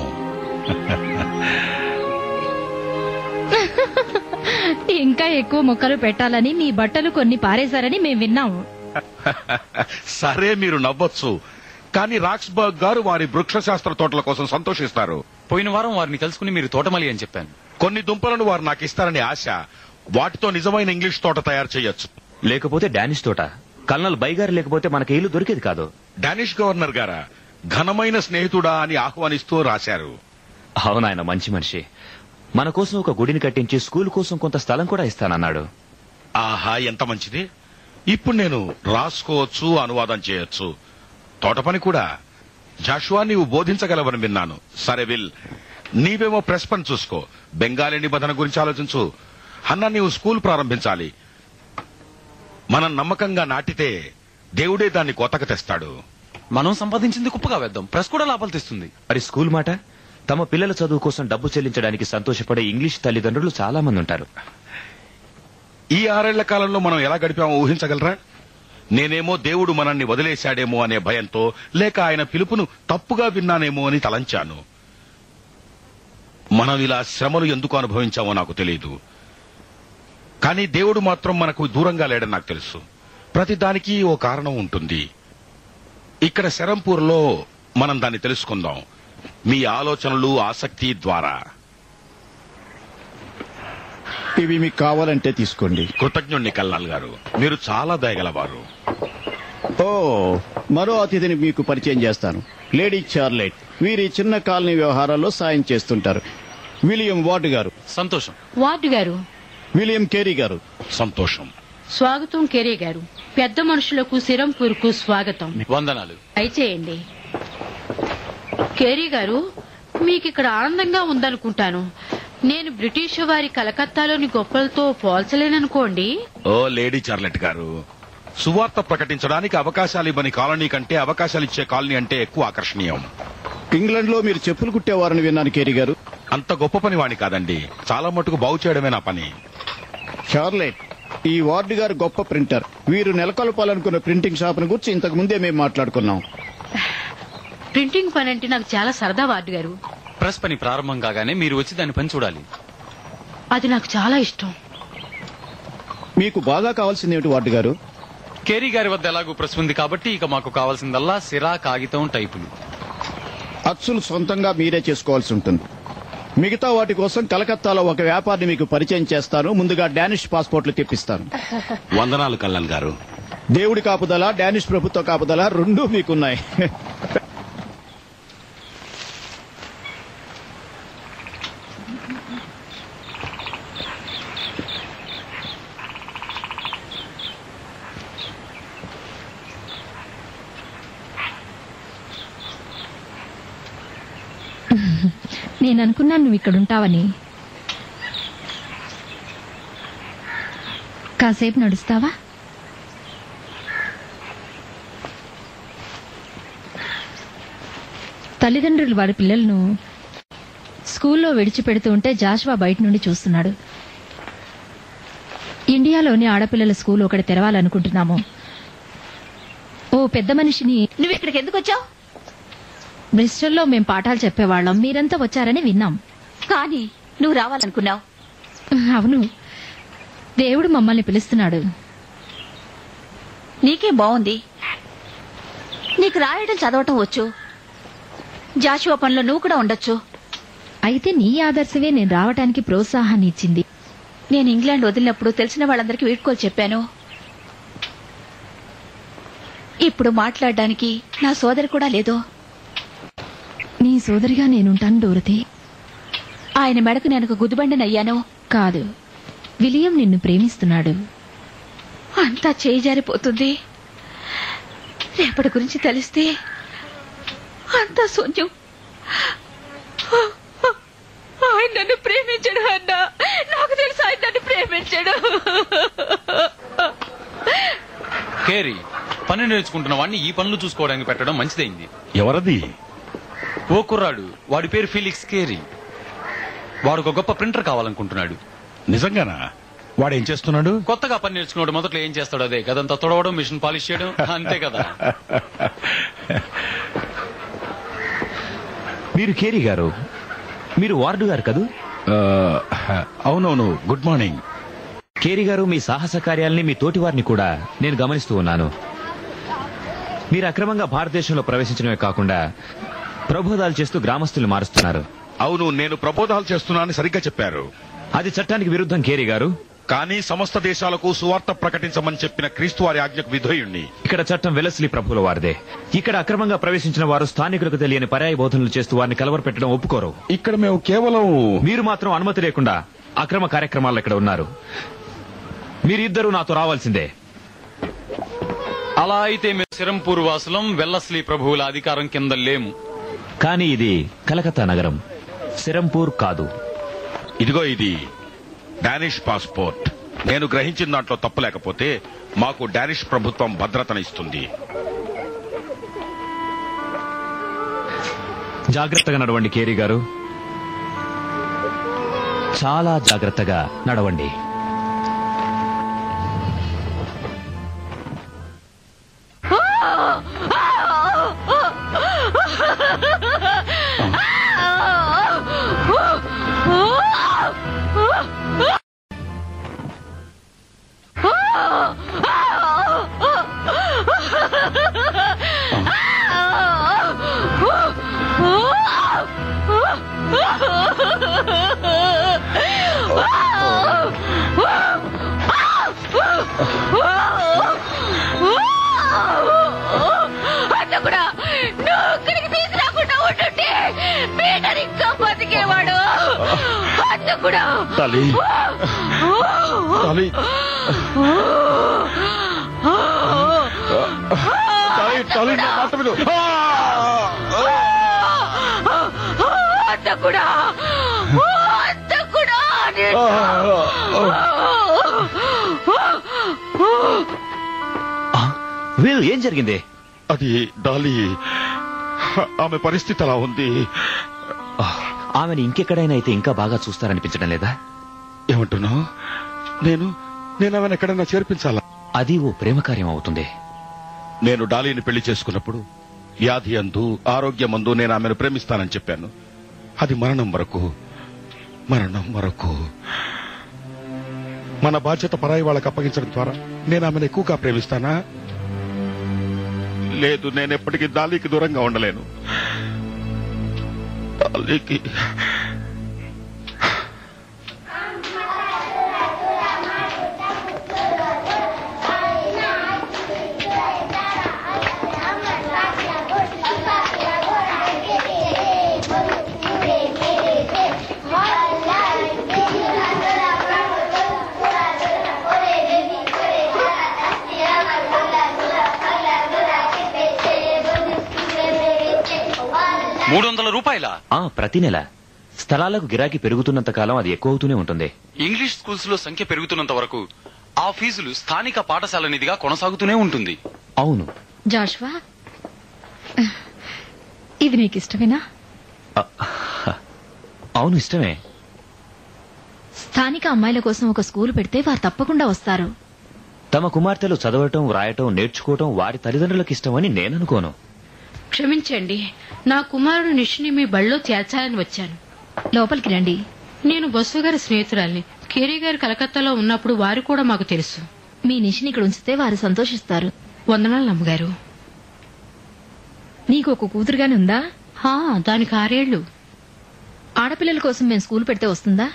ఇంకా ఎక్కువ మొక్కలు పెట్టాలని మీ బట్టలు కొన్ని పారేశారని మేము విన్నాము సరే మీరు నవ్వొచ్చు కానీ రాక్స్బర్గ్ గారు వారి వృక్షశాస్త్ర తోటల కోసం సంతోషిస్తారు పోయిన వారం వారిని కలుసుకుని మీరు తోటమలి అని చెప్పాను కొన్ని దుంపలను వారు నాకు ఇస్తారని ఆశ వాటితో నిజమైన ఇంగ్లీష్ తోట తయారు చేయొచ్చు లేకపోతే డానిష్ తోట కల్నల్ బైగారు లేకపోతే మనకి ఇల్లు దొరికేది కాదు డానిష్ గవర్నర్ గారా ఘనమైన స్నేహితుడా అని ఆహ్వానిస్తూ రాశారు అవునాయన మంచి మనిషి మన కోసం ఒక గుడిని కట్టించి స్కూల్ కోసం కొంత స్థలం కూడా ఇస్తానన్నాడు ఆహా ఎంత మంచిది ఇప్పుడు నేను రాసుకోవచ్చు అనువాదం చేయొచ్చు తోట పని కూడా జాషువా నీవు బోధించగలవని విన్నాను సరే విల్ నీవేమో ప్రెస్ పని చూసుకో బెంగాలీ నిబంధన గురించి ఆలోచించు అన్న నీవు స్కూల్ ప్రారంభించాలి మనం నమ్మకంగా నాటితే దేవుడే దాన్ని కొత్తగా తెస్తాడు మనం సంపాదించింది కుప్పగా వేద్దాం ప్రెస్ కూడా లాభాలు తెస్తుంది మరి స్కూల్ మాట తమ పిల్లల చదువు కోసం డబ్బు చెల్లించడానికి సంతోషపడే ఇంగ్లీష్ తల్లిదండ్రులు చాలా మంది ఉంటారు ఈ ఆరేళ్ల కాలంలో మనం ఎలా గడిపామో ఊహించగలరా నేనేమో దేవుడు మనల్ని వదిలేశాడేమో అనే భయంతో లేక ఆయన పిలుపును తప్పుగా విన్నానేమో అని తలంచాను మనం ఇలా శ్రమలు ఎందుకు అనుభవించామో నాకు తెలియదు కానీ దేవుడు మాత్రం మనకు దూరంగా లేడని నాకు తెలుసు ప్రతి దానికి ఓ కారణం ఉంటుంది ఇక్కడ శరంపూర్లో మనం దాన్ని తెలుసుకుందాం మీ ఆలోచనలు ఆసక్తి ద్వారా ఇవి మీకు కావాలంటే తీసుకోండి కృతజ్ఞుణ్ణి కల్లాల్ గారు మీరు చాలా దయగలవారు ఓ మరో అతిథిని మీకు పరిచయం చేస్తాను లేడీ చార్లెట్ వీరి చిన్న కాలనీ వ్యవహారాల్లో సాయం చేస్తుంటారు విలియం వార్డ్ గారు సంతోషం వార్డు గారు విలియం కేరీ గారు సంతోషం స్వాగతం కెరే గారు పెద్ద మనుషులకు సిరంపూర్కు స్వాగతం వందనాలు దయచేయండి కేరీ గారు మీకు ఇక్కడ ఆనందంగా ఉందనుకుంటాను నేను బ్రిటిష్ వారి కలకత్తాలోని గొప్పలతో పోల్చలేననుకోండి ఓ లేడీ చార్లెట్ గారు సువార్త ప్రకటించడానికి అవకాశాలు ఇవ్వని కాలనీ కంటే అవకాశాలు ఇచ్చే కాలనీ అంటే ఎక్కువ ఆకర్షణీయం ఇంగ్లాండ్ లో మీరు చెప్పులు కుట్టేవారని విన్నాను కేరీ గారు అంత గొప్ప పని వాణి కాదండి చాలా మటుకు బాగు చేయడమే నా పని షార్లెట్ ఈ వార్డు గారు గొప్ప ప్రింటర్ వీరు నెలకొల్పాలనుకున్న ప్రింటింగ్ షాప్ ను గురించి ఇంతకు ముందే మేము మాట్లాడుకున్నాం ప్రింటింగ్ పని అంటే నాకు చాలా సరదా వార్డు గారు ప్రెస్ పని ప్రారంభం కాగానే మీరు వచ్చి దాని పని చూడాలి అది నాకు చాలా ఇష్టం మీకు బాగా కావాల్సింది ఏమిటి వార్డు గారు కేరీ గారి వద్ద ఎలాగూ ప్రెస్ ఉంది కాబట్టి ఇక మాకు కావాల్సిందల్లా సిరా కాగితం టైపులు అచ్చులు సొంతంగా మీరే చేసుకోవాల్సి ఉంటుంది మిగతా వాటి కోసం కలకత్తాలో ఒక వ్యాపారిని మీకు పరిచయం చేస్తాను ముందుగా డానిష్ పాస్పోర్ట్లు తెప్పిస్తాను వందనాలు కళ్యాణ్ గారు దేవుడి కాపుదల డానిష్ ప్రభుత్వ కాపుదల రెండూ మీకున్నాయి నేను అనుకున్నాను నువ్వు ఇక్కడ ఉంటావని కాసేపు నడుస్తావా తల్లిదండ్రులు వారి పిల్లలను స్కూల్లో విడిచిపెడుతూ ఉంటే జాషువా బయట నుండి చూస్తున్నాడు ఇండియాలోని ఆడపిల్లల స్కూల్ ఒకటి తెరవాలనుకుంటున్నాము ఓ పెద్ద మనిషిని నువ్వు ఇక్కడికి ఎందుకు వచ్చావు బ్రిస్టల్లో మేం పాఠాలు చెప్పేవాళ్ళం మీరంతా వచ్చారని విన్నాం కానీ నువ్వు రావాలనుకున్నావు అవును దేవుడు మమ్మల్ని పిలుస్తున్నాడు నీకే బాగుంది నీకు రాయడం చదవటం వచ్చు జాషువా పనిలో నువ్వు కూడా ఉండొచ్చు అయితే నీ ఆదర్శమే నేను రావటానికి ప్రోత్సాహాన్ని ఇచ్చింది నేను ఇంగ్లాండ్ వదిలినప్పుడు తెలిసిన వాళ్ళందరికీ వీడ్కోలు చెప్పాను ఇప్పుడు మాట్లాడడానికి నా సోదరి కూడా లేదు నీ సోదరిగా నేనుంటాను డోరతి ఆయన మెడకు నేను ఒక గుదిబండనయ్యాను కాదు విలియం నిన్ను ప్రేమిస్తున్నాడు అంతా చేజారిపోతుంది రేపటి గురించి తెలిస్తే అంతా శూన్యం ఆయన నన్ను ప్రేమించాడు అన్న నాకు తెలుసు ఆయన నన్ను ప్రేమించాడు కేరీ పని నేర్చుకుంటున్న వాడిని ఈ పనులు చూసుకోవడానికి పెట్టడం మంచిదైంది ఎవరది ఓ కుర్రాడు వాడి పేరు ఫీలిక్స్ కేరీ వాడు ఒక గొప్ప ప్రింటర్ కావాలనుకుంటున్నాడు నిజంగానా వాడేం చేస్తున్నాడు కొత్తగా పని నేర్చుకున్నాడు మొదట్లో ఏం చేస్తాడు అదే గదంతా తొడవడం మిషన్ పాలిష్ చేయడం అంతే కదా మీరు కేరీ గారు మీరు వార్డు గారు కదూ అవునవును గుడ్ మార్నింగ్ కేరీ గారు మీ సాహస కార్యాలని మీ తోటి వారిని కూడా నేను గమనిస్తూ ఉన్నాను మీరు అక్రమంగా భారతదేశంలో ప్రవేశించడమే కాకుండా ప్రబోధాలు చేస్తూ గ్రామస్తులు మారుస్తున్నారు అవును నేను ప్రబోధాలు చేస్తున్నానని సరిగ్గా చెప్పారు అది చట్టానికి విరుద్ధం కేరీ గారు కానీ సమస్త దేశాలకు సువార్త ప్రకటించమని చెప్పిన క్రీస్తు వారి ఆజ్ఞకు విధేయుణ్ణి ఇక్కడ చట్టం వెలస్లీ ప్రభువుల వారిదే ఇక్కడ అక్రమంగా ప్రవేశించిన వారు స్థానికులకు తెలియని పర్యాయ బోధనలు చేస్తూ వారిని కలవరపెట్టడం ఒప్పుకోరు ఇక్కడ మేము కేవలం మీరు మాత్రం అనుమతి లేకుండా అక్రమ కార్యక్రమాల్లో ఇక్కడ ఉన్నారు మీరిద్దరూ నాతో రావాల్సిందే అలా అయితే మేము సిరంపూర్ వాసులం వెల్లస్లీ ప్రభువుల అధికారం కింద లేము కానీ ఇది కలకత్తా నగరం సిరంపూర్ కాదు ఇదిగో ఇది డానిష్ పాస్పోర్ట్ నేను గ్రహించిన దాంట్లో తప్పు లేకపోతే మాకు డానిష్ ప్రభుత్వం భద్రతనిస్తుంది జాగ్రత్తగా నడవండి కేరీ గారు చాలా జాగ్రత్తగా నడవండి అన్న కూడా నువ్వు ఇక్కడికి తీసుకురాకుండా ఉంటుంటే పీటర్ ఇంకా బతికేవాడు అన్న కూడా తల్లి తల్లి తల్లి తల్లి నా మాట విను. అన్న కూడా అన్న కూడా విల్ ఏం జరిగింది అది డాలీ ఆమె పరిస్థితి అలా ఉంది ఆమెను ఇంకెక్కడైనా అయితే ఇంకా బాగా చూస్తారనిపించడం లేదా ఏమంటున్నావు నేను నేను ఆమెను ఎక్కడైనా చేర్పించాలా అది ఓ ప్రేమ కార్యం అవుతుంది నేను డాలీని పెళ్లి చేసుకున్నప్పుడు వ్యాధి అందు ఆరోగ్యమందు నేను ఆమెను ప్రేమిస్తానని చెప్పాను అది మరణం వరకు మరణం వరకు మన బాధ్యత పరాయి వాళ్ళకి అప్పగించడం ద్వారా నేను ఆమెను ఎక్కువగా ప్రేమిస్తానా లేదు నేను ఎప్పటికీ దాలీకి దూరంగా ఉండలేను డాలీకి మూడు వందల రూపాయల ఆ ప్రతి నెల స్థలాలకు గిరాకీ పెరుగుతున్నంత కాలం అది ఎక్కువ అవుతూనే ఉంటుంది ఇంగ్లీష్ స్కూల్స్ లో సంఖ్య పెరుగుతున్నంత వరకు ఆ ఫీజులు స్థానిక పాఠశాల నిధిగా కొనసాగుతూనే ఉంటుంది అవును జాష్వా ఇది నీకు ఇష్టమేనా అవును ఇష్టమే స్థానిక అమ్మాయిల కోసం ఒక స్కూల్ పెడితే వారు తప్పకుండా వస్తారు తమ కుమార్తెలు చదవటం వ్రాయటం నేర్చుకోవటం వారి తల్లిదండ్రులకు ఇష్టమని నేననుకోను క్షమించండి నా కుమారుడు నిష్ని మీ బళ్ళో చేర్చాలని వచ్చాను లోపలికి రండి నేను బస్సు గారి స్నేహితురాల్ని కేరీ గారు కలకత్తాలో ఉన్నప్పుడు వారు కూడా మాకు తెలుసు మీ నిషిని ఇక్కడ ఉంచితే వారు సంతోషిస్తారు వందనాలు అమ్మగారు నీకు ఒక కూతురుగానే ఉందా హా దానికి ఆరేళ్లు ఆడపిల్లల కోసం మేము స్కూల్ పెడితే వస్తుందా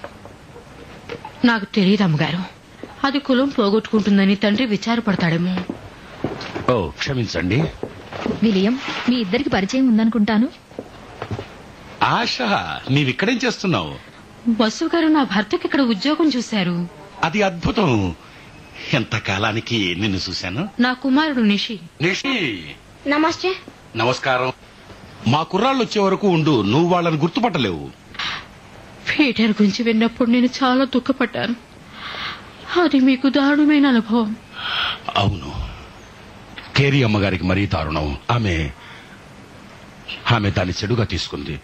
నాకు తెలియదు అమ్మగారు అది కులం పోగొట్టుకుంటుందని తండ్రి విచారపడతాడేమో ఓ క్షమించండి విలియం మీ ఇద్దరికి పరిచయం ఉందనుకుంటాను ఆశ నీవిక్కడేం చేస్తున్నావు బస్సు గారు నా భర్తకి ఇక్కడ ఉద్యోగం చూశారు అది అద్భుతం ఎంతకాలానికి నిన్ను చూశాను నా కుమారుడు నిషి నిషి నమస్తే నమస్కారం మా కుర్రాళ్ళు వచ్చే వరకు ఉండు నువ్వు వాళ్ళని గుర్తుపట్టలేవు పీటర్ గురించి విన్నప్పుడు నేను చాలా దుఃఖపడ్డాను అది మీకు దారుణమైన అనుభవం అవును కేరీ అమ్మగారికి మరీ దారుణం ఆమె ఆమె దాన్ని చెడుగా తీసుకుంది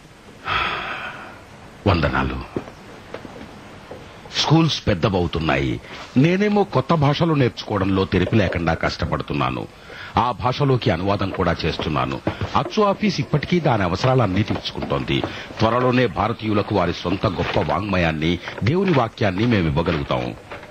వందనాలు స్కూల్స్ పెద్దవవుతున్నాయి నేనేమో కొత్త భాషలు నేర్చుకోవడంలో తెరిపి లేకుండా కష్టపడుతున్నాను ఆ భాషలోకి అనువాదం కూడా చేస్తున్నాను అచ్చు ఆఫీస్ ఇప్పటికీ దాని అవసరాలన్నీ తీర్చుకుంటోంది త్వరలోనే భారతీయులకు వారి సొంత గొప్ప వాంగ్మయాన్ని దేవుని వాక్యాన్ని మేము ఇవ్వగలుగుతాం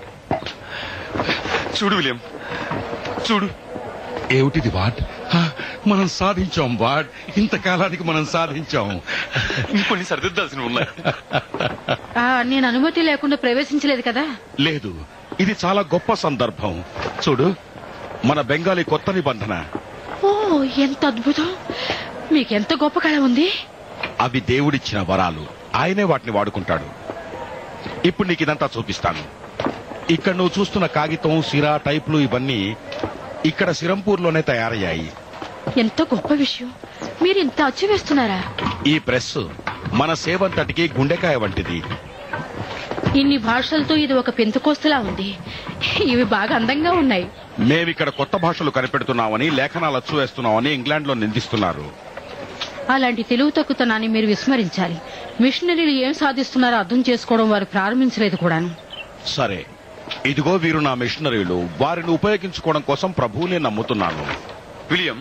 చూడు విలియం చూడు ఏమిటిది వాట్ హ, మనం సాధించాం వాట్ ఇంతకాలానికి మనం సాధించాం ఇంకొన్ని సరిదిద్దాల్సిన ఉన్నాయి ఆ, నేను అనుమతి లేకుండా ప్రవేశించలేదు కదా లేదు ఇది చాలా గొప్ప సందర్భం చూడు మన బెంగాలీ కొత్త నిబంధన ఓ ఎంత అద్భుతం మీకెంత గొప్ప కళ ఉంది అవి దేవుడిచ్చిన వరాలు ఆయనే వాటిని వాడుకుంటాడు ఇప్పుడు నీకు ఇదంతా చూపిస్తాను ఇక్కడ నువ్వు చూస్తున్న కాగితం సిరా టైపులు ఇవన్నీ ఇక్కడ సిరంపూర్లోనే తయారయ్యాయి ఎంత గొప్ప విషయం మీరు ఇంత అచ్చు వేస్తున్నారా ఈ ప్రెస్ మన సేవంతటికి గుండెకాయ వంటిది ఇన్ని భాషలతో ఇది ఒక పెంతుకోస్తలా ఉంది ఇవి బాగా అందంగా ఉన్నాయి మేమిక్కడ కొత్త భాషలు కనిపెడుతున్నామని లేఖనాలు అచ్చు వేస్తున్నామని ఇంగ్లాండ్ లో నిందిస్తున్నారు అలాంటి తెలుగు తక్కువతనాన్ని మీరు విస్మరించాలి మిషనరీలు ఏం సాధిస్తున్నారో అర్థం చేసుకోవడం వారు ప్రారంభించలేదు కూడాను సరే ఇదిగో వీరు నా మిషనరీలు వారిని ఉపయోగించుకోవడం కోసం ప్రభువుని నమ్ముతున్నాను విలియం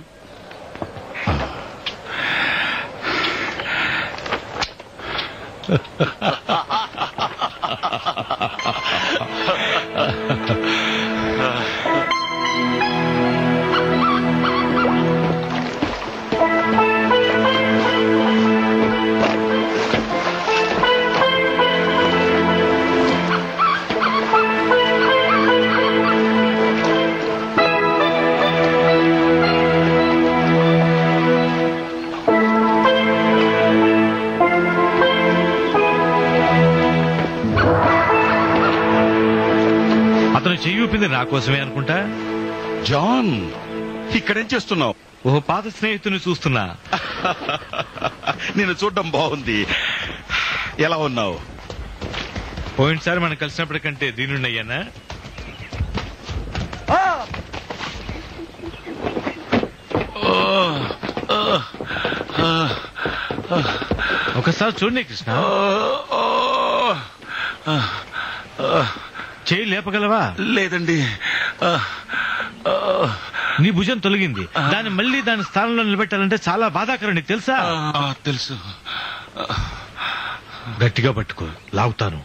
అతను చెయ్యి ఊపింది నా కోసమే అనుకుంటా జాన్ ఇక్కడేం చేస్తున్నావు ఓ పాత స్నేహితుని చూస్తున్నా నేను చూడడం బాగుంది ఎలా ఉన్నావు పోయినసారి మనం కలిసినప్పటికంటే దీనున్నయ్యానా ఒకసారి చూడండి కృష్ణ చేయి లేపగలవా లేదండి నీ భుజం తొలగింది దాన్ని మళ్ళీ దాని స్థానంలో నిలబెట్టాలంటే చాలా బాధాకరం నీకు తెలుసా తెలుసు గట్టిగా పట్టుకో లాగుతాను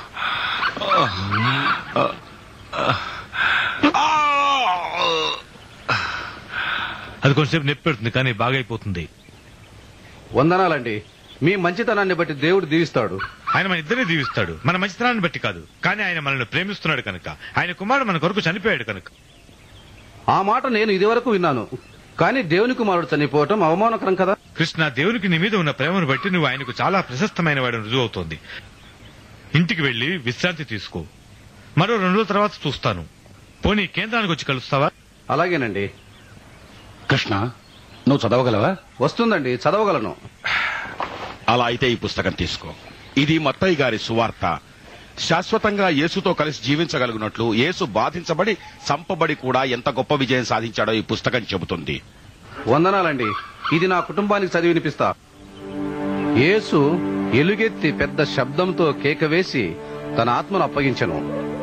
అది కొంచెంసేపు నొప్పి పెడుతుంది కానీ బాగైపోతుంది వందనాలండి మీ మంచితనాన్ని బట్టి దేవుడు దీవిస్తాడు ఆయన మన ఇద్దరిని దీవిస్తాడు మన మంచితనాన్ని బట్టి కాదు కానీ ఆయన మనల్ని ప్రేమిస్తున్నాడు కనుక ఆయన కుమారుడు మన కొరకు చనిపోయాడు కనుక ఆ మాట నేను ఇదివరకు విన్నాను కానీ దేవుని కుమారుడు చనిపోవటం అవమానకరం కదా కృష్ణ దేవునికి నీ మీద ఉన్న ప్రేమను బట్టి నువ్వు ఆయనకు చాలా ప్రశస్తమైన వాడిని రుజువు అవుతోంది ఇంటికి వెళ్లి విశ్రాంతి తీసుకో మరో రెండు రోజుల తర్వాత చూస్తాను పోనీ కేంద్రానికి వచ్చి కలుస్తావా అలాగేనండి కృష్ణ నువ్వు చదవగలవా వస్తుందండి చదవగలను అలా అయితే ఈ పుస్తకం తీసుకో ఇది మత్తయ్య గారి సువార్త శాశ్వతంగా యేసుతో కలిసి జీవించగలిగినట్లు యేసు బాధించబడి చంపబడి కూడా ఎంత గొప్ప విజయం సాధించాడో ఈ పుస్తకం చెబుతుంది వందనాలండి ఇది నా కుటుంబానికి చదివి వినిపిస్తా యేసు ఎలుగెత్తి పెద్ద శబ్దంతో కేక వేసి తన ఆత్మను అప్పగించెను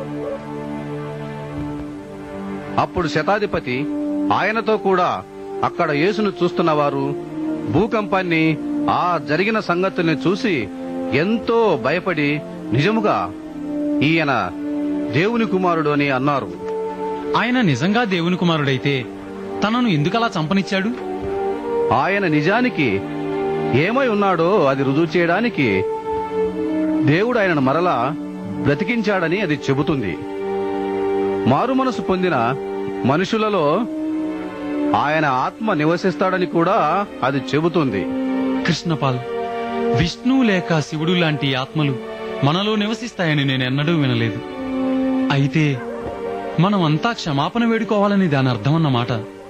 అప్పుడు శతాధిపతి ఆయనతో కూడా అక్కడ యేసును చూస్తున్న వారు భూకంపాన్ని ఆ జరిగిన సంగతుల్ని చూసి ఎంతో భయపడి నిజముగా ఈయన దేవుని కుమారుడు అని అన్నారు ఆయన నిజంగా దేవుని కుమారుడైతే తనను ఎందుకలా చంపనిచ్చాడు ఆయన నిజానికి ఏమై ఉన్నాడో అది రుజువు చేయడానికి దేవుడు ఆయనను మరలా బ్రతికించాడని అది చెబుతుంది మారు మనసు పొందిన మనుషులలో ఆయన ఆత్మ నివసిస్తాడని కూడా అది చెబుతుంది కృష్ణపాల్ విష్ణువు లేక శివుడు లాంటి ఆత్మలు మనలో నివసిస్తాయని నేను ఎన్నడూ వినలేదు అయితే మనం అంతా క్షమాపణ వేడుకోవాలని దాని అర్థమన్నమాట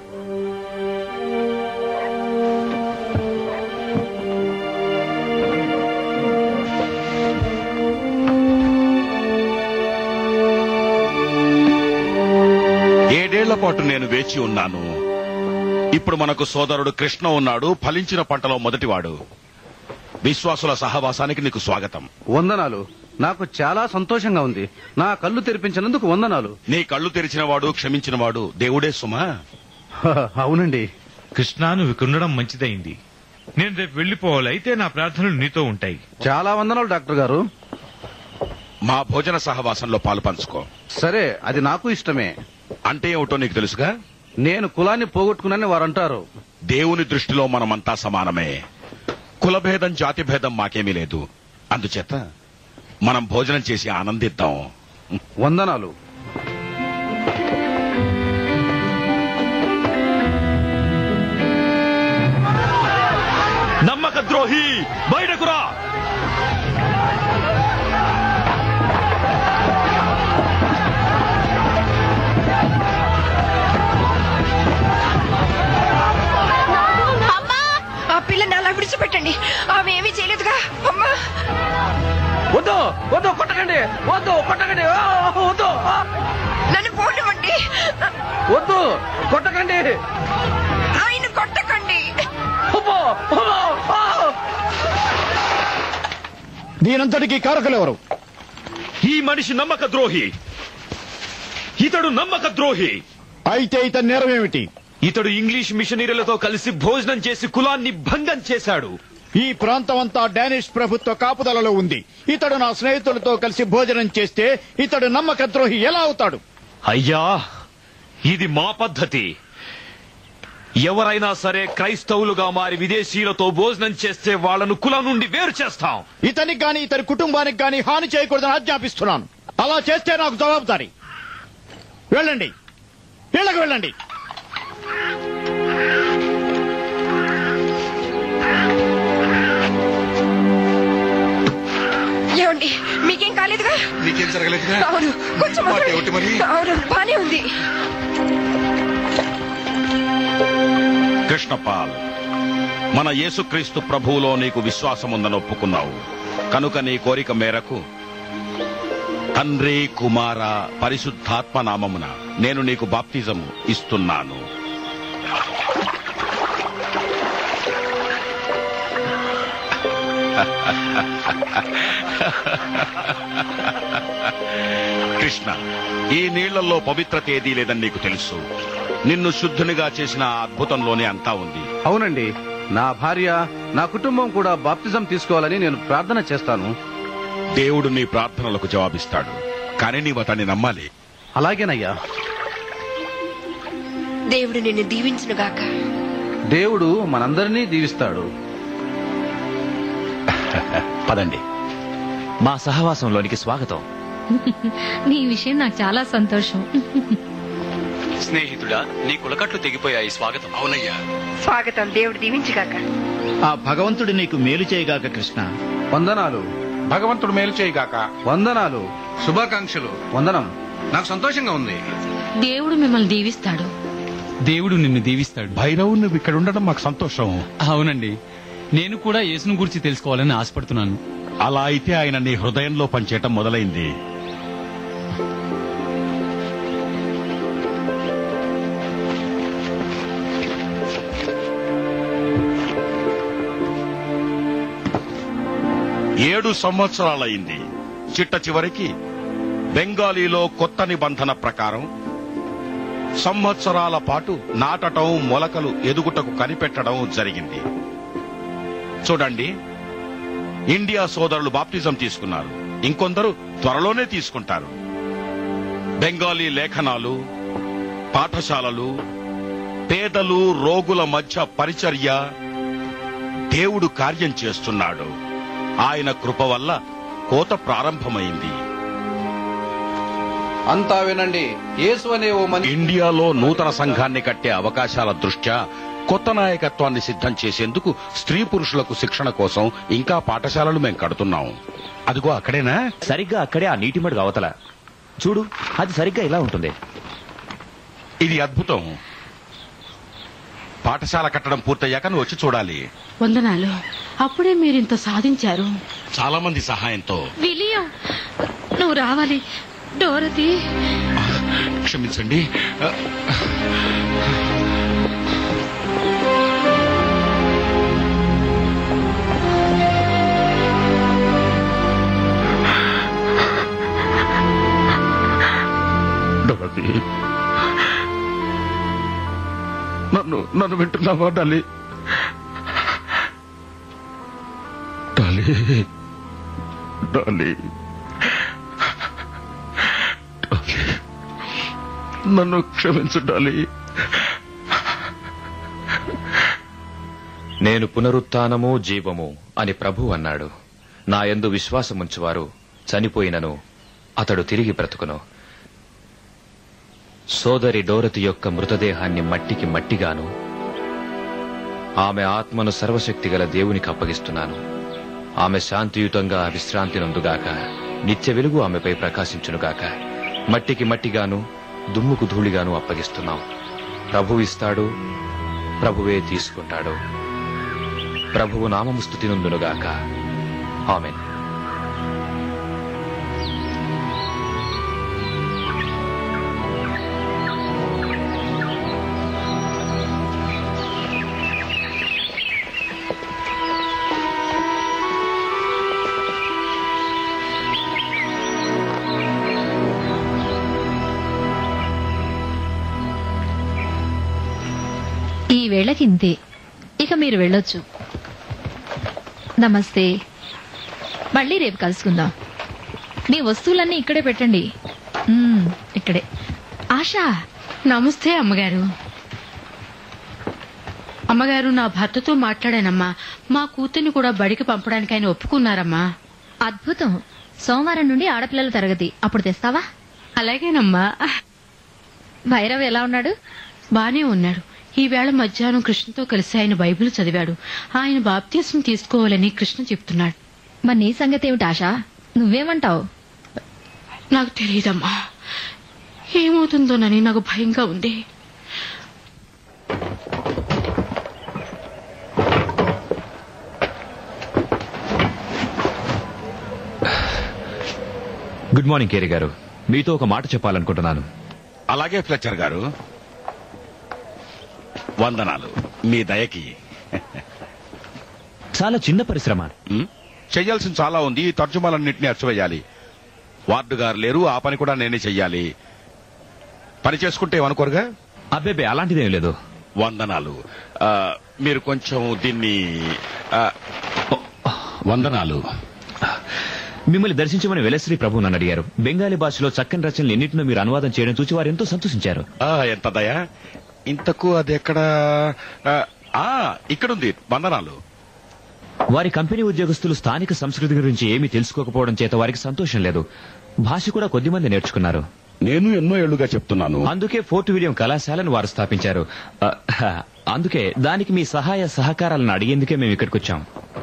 ఏడేళ్ల పాటు నేను వేచి ఉన్నాను ఇప్పుడు మనకు సోదరుడు కృష్ణ ఉన్నాడు ఫలించిన పంటలో మొదటివాడు విశ్వాసుల సహవాసానికి నీకు స్వాగతం వందనాలు నాకు చాలా సంతోషంగా ఉంది నా కళ్ళు తెరిపించినందుకు వందనాలు నీ కళ్ళు తెరిచినవాడు క్షమించినవాడు దేవుడే సుమా అవునండి కృష్ణ నువ్వు ఇక్కడ ఉండడం మంచిదైంది నేను రేపు వెళ్లిపోవాలి అయితే నా ప్రార్థనలు నీతో ఉంటాయి చాలా వందనాలు డాక్టర్ గారు మా భోజన సహవాసంలో పాలు పంచుకో సరే అది నాకు ఇష్టమే అంటే ఏమిటో నీకు తెలుసుగా నేను కులాన్ని పోగొట్టుకున్నానని వారు అంటారు దేవుని దృష్టిలో మనమంతా సమానమే కులభేదం జాతి భేదం మాకేమీ లేదు అందుచేత మనం భోజనం చేసి ఆనందిద్దాం వందనాలు నమ్మక ద్రోహి బయటకు రా ఆ పిల్లని అలా విడిచిపెట్టండి ఆమె ఏమీ చేయలేదుగా అమ్మా వద్దు వద్దు కొట్టకండి వద్దు కొట్టకండి ఆ, వద్దు ఆ, నన్ను పోనివ్వండి వద్దు కొట్టకండి ఆయన కొట్టకండి అబ్బో, అబ్బో, ఆ. దీనంతటికీ కారకులెవరు ఈ మనిషి నమ్మక ద్రోహి ఇతడు నమ్మక ద్రోహి అయితే ఇతని నేరం ఏమిటి ఇతడు ఇంగ్లీష్ మిషనరీలతో కలిసి భోజనం చేసి కులాన్ని భంగం చేశాడు ఈ ప్రాంతం అంతా డానిష్ ప్రభుత్వ కాపుదలలో ఉంది ఇతడు నా స్నేహితులతో కలిసి భోజనం చేస్తే ఇతడు నమ్మక ద్రోహి ఎలా అవుతాడు అయ్యా ఇది మా పద్ధతి ఎవరైనా సరే క్రైస్తవులుగా మారి విదేశీయులతో భోజనం చేస్తే వాళ్ళను కులం నుండి వేరు చేస్తాం ఇతనికి గాని ఇతని కుటుంబానికి గాని హాని చేయకూడదని ఆజ్ఞాపిస్తున్నాను అలా చేస్తే నాకు జవాబుదారి వెళ్ళండి ఇళ్ళకి వెళ్ళండి ఏమండి మీకేం కాలేదుగా నీకేం జరగలేదుగా అవును కొంచెం మాట వదలండి. ఏమిటి మరి? అవును బానే ఉంది కృష్ణపాల్ మన యేసుక్రీస్తు ప్రభువులో నీకు విశ్వాసముందని ఒప్పుకున్నావు కనుక నీ కోరిక మేరకు తండ్రి కుమార పరిశుద్ధాత్మ నామమున నేను నీకు బాప్తిజం ఇస్తున్నాను కృష్ణ ఈ నీళ్లలో పవిత్రత ఏదీ లేదని నీకు తెలుసు నిన్ను శుద్ధునిగా చేసిన ఆ అద్భుతంలోనే అంతా ఉంది అవునండి నా భార్య నా కుటుంబం కూడా బాప్తిజం తీసుకోవాలని నేను ప్రార్థన చేస్తాను దేవుడు నీ ప్రార్థనలకు జవాబిస్తాడు కానీ నీవు అతన్ని నమ్మాలి అలాగేనయ్యా దేవుడు నిన్ను దీవించునుగాక దేవుడు మనందరినీ దీవిస్తాడు పదండి మా సహవాసంలోనికి స్వాగతం నీ విషయం నాకు చాలా సంతోషం స్నేహితుడా నీ కులకట్లు తెగిపోయాయి స్వాగతం అవునయ్యా స్వాగతం దేవుడు దీవించుగాక ఆ భగవంతుడు నీకు మేలు చేయగాక కృష్ణ వందనాలు భగవంతుడు మేలు చేయగాక వందనాలు శుభాకాంక్షలు వందనం నాకు సంతోషంగా ఉంది దేవుడు మిమ్మల్ని దీవిస్తాడు దేవుడు నిన్ను దీవిస్తాడు భైరవు నువ్వు ఇక్కడ ఉండడం మాకు సంతోషం అవునండి నేను కూడా యేసును గురించి తెలుసుకోవాలని ఆశపడుతున్నాను అలా అయితే ఆయన నీ హృదయంలో పనిచేయటం మొదలైంది ఏడు సంవత్సరాలైంది చిట్ట చివరికి బెంగాలీలో కొత్త నిబంధన ప్రకారం సంవత్సరాల పాటు నాటటం మొలకలు ఎదుగుటకు కనిపెట్టడం జరిగింది చూడండి ఇండియా సోదరులు బాప్టిజం తీసుకున్నారు ఇంకొందరు త్వరలోనే తీసుకుంటారు బెంగాలీ లేఖనాలు పాఠశాలలు పేదలు రోగుల మధ్య పరిచర్య దేవుడు కార్యం చేస్తున్నాడు ఆయన కృప వల్ల కోత ప్రారంభమైంది అంతా వినండి యేసు అనే ఓ మనిషి ఇండియాలో నూతన సంఘాన్ని కట్టే అవకాశాల దృష్ట్యా కొత్త నాయకత్వాన్ని సిద్ధం చేసేందుకు స్త్రీ పురుషులకు శిక్షణ కోసం ఇంకా పాఠశాలలు మేము కడుతున్నాం అదిగో అక్కడేనా సరిగ్గా అక్కడే ఆ నీటి మడుగు అవతల చూడు అది సరిగ్గా ఇలా ఉంటుంది ఇది అద్భుతం పాఠశాల కట్టడం పూర్తయ్యాక నువ్వు వచ్చి చూడాలి వందనాలు అప్పుడే మీరింత సాధించారు చాలా మంది సహాయంతో విలియం నువ్వు రావాలి డోరతి క్షమించండి డోరతి నన్ను నన్ను వింటున్నావా డాలి డాలి డాలి డాలి నన్ను క్షమించు డాలి నేను పునరుత్థానము జీవము అని ప్రభు అన్నాడు నా యందు విశ్వాసముంచువారు చనిపోయినను అతడు తిరిగి బ్రతుకును సోదరి డోరతి యొక్క మృతదేహాన్ని మట్టికి మట్టిగాను ఆమె ఆత్మను సర్వశక్తిగల దేవునికి అప్పగిస్తున్నాను ఆమె శాంతియుతంగా విశ్రాంతి నందుగాక నిత్య వెలుగు ఆమెపై ప్రకాశించునుగాక మట్టికి మట్టిగాను దుమ్ముకు ధూళిగాను అప్పగిస్తున్నాం ప్రభు ఇస్తాడు ప్రభువే తీసుకుంటాడు ప్రభువు నామము స్థుతి నందునుగాక ఆమెన్ ఈ వేళకింతే ఇక మీరు వెళ్ళొచ్చు నమస్తే మళ్ళీ రేపు కలుసుకుందాం మీ వస్తువులన్నీ ఇక్కడే పెట్టండి మ్మ్, ఇక్కడే ఆశా నమస్తే అమ్మగారు అమ్మగారు నా భర్తతో మాట్లాడానమ్మా మా కూతుర్ని కూడా బడికి పంపడానికి ఆయన ఒప్పుకున్నారమ్మా అద్భుతం సోమవారం నుండి ఆడపిల్లల తరగతి అప్పుడు తెస్తావా అలాగేనమ్మా భైరవ్ ఎలా ఉన్నాడు బానే ఉన్నాడు ఈవేళ మధ్యాహ్నం కృష్ణతో కలిసి ఆయన బైబిల్ చదివాడు ఆయన బాప్తీసం తీసుకోవాలని కృష్ణ చెప్తున్నాడు మరి నీ సంగతి ఏమిటి ఆశా నువ్వేమంటావు నాకు తెలియదమ్మా ఏమవుతుందోనని నాకు భయంగా ఉంది గుడ్ మార్నింగ్ కేరీ గారు మీతో ఒక మాట చెప్పాలనుకుంటున్నాను అలాగే ఫ్లెచర్ గారు వందనాలు మీ దయకి చాలా చిన్న పరిశ్రమ ఉమ్, చెయ్యాల్సిన చాలా ఉంది ఈ తర్జుమాలన్నింటినీ అరచివేయాలి వార్డు గారు లేరు ఆ పని కూడా నేనే చెయ్యాలి పని చేసుకుంటే ఏమనుకోరుగా అబ్బేబే అలాంటిదేం లేదు వందనాలు ఆ, మీరు కొంచెం దీన్ని ఆ, వందనాలు మిమ్మల్ని దర్శించమని వెలశ్రీ ప్రభు నన్ను అడిగారు బెంగాలీ భాషలో చక్కని రచనలు ఎన్నింటినో మీరు అనువాదం చేయడం చూసి వారు ఎంతో సంతోషించారు ఆ, ఎంత దయా ఇంతకు అది ఎక్కడ ఆ, ఆ, ఇక్కడుంది వందనాలు వారి కంపెనీ ఉద్యోగస్తులు స్థానిక సంస్కృతి గురించి ఏమీ తెలుసుకోకపోవడం చేత వారికి సంతోషం లేదు భాష కూడా కొద్దిమంది నేర్చుకున్నారు నేను ఎన్నో ఏళ్లుగా చెప్తున్నాను అందుకే ఫోర్ట్ విలియం కళాశాలను వారు స్థాపించారు ఆ, అందుకే దానికి మీ సహాయ సహకారాలను అడిగేందుకే మేము ఇక్కడికి వచ్చాం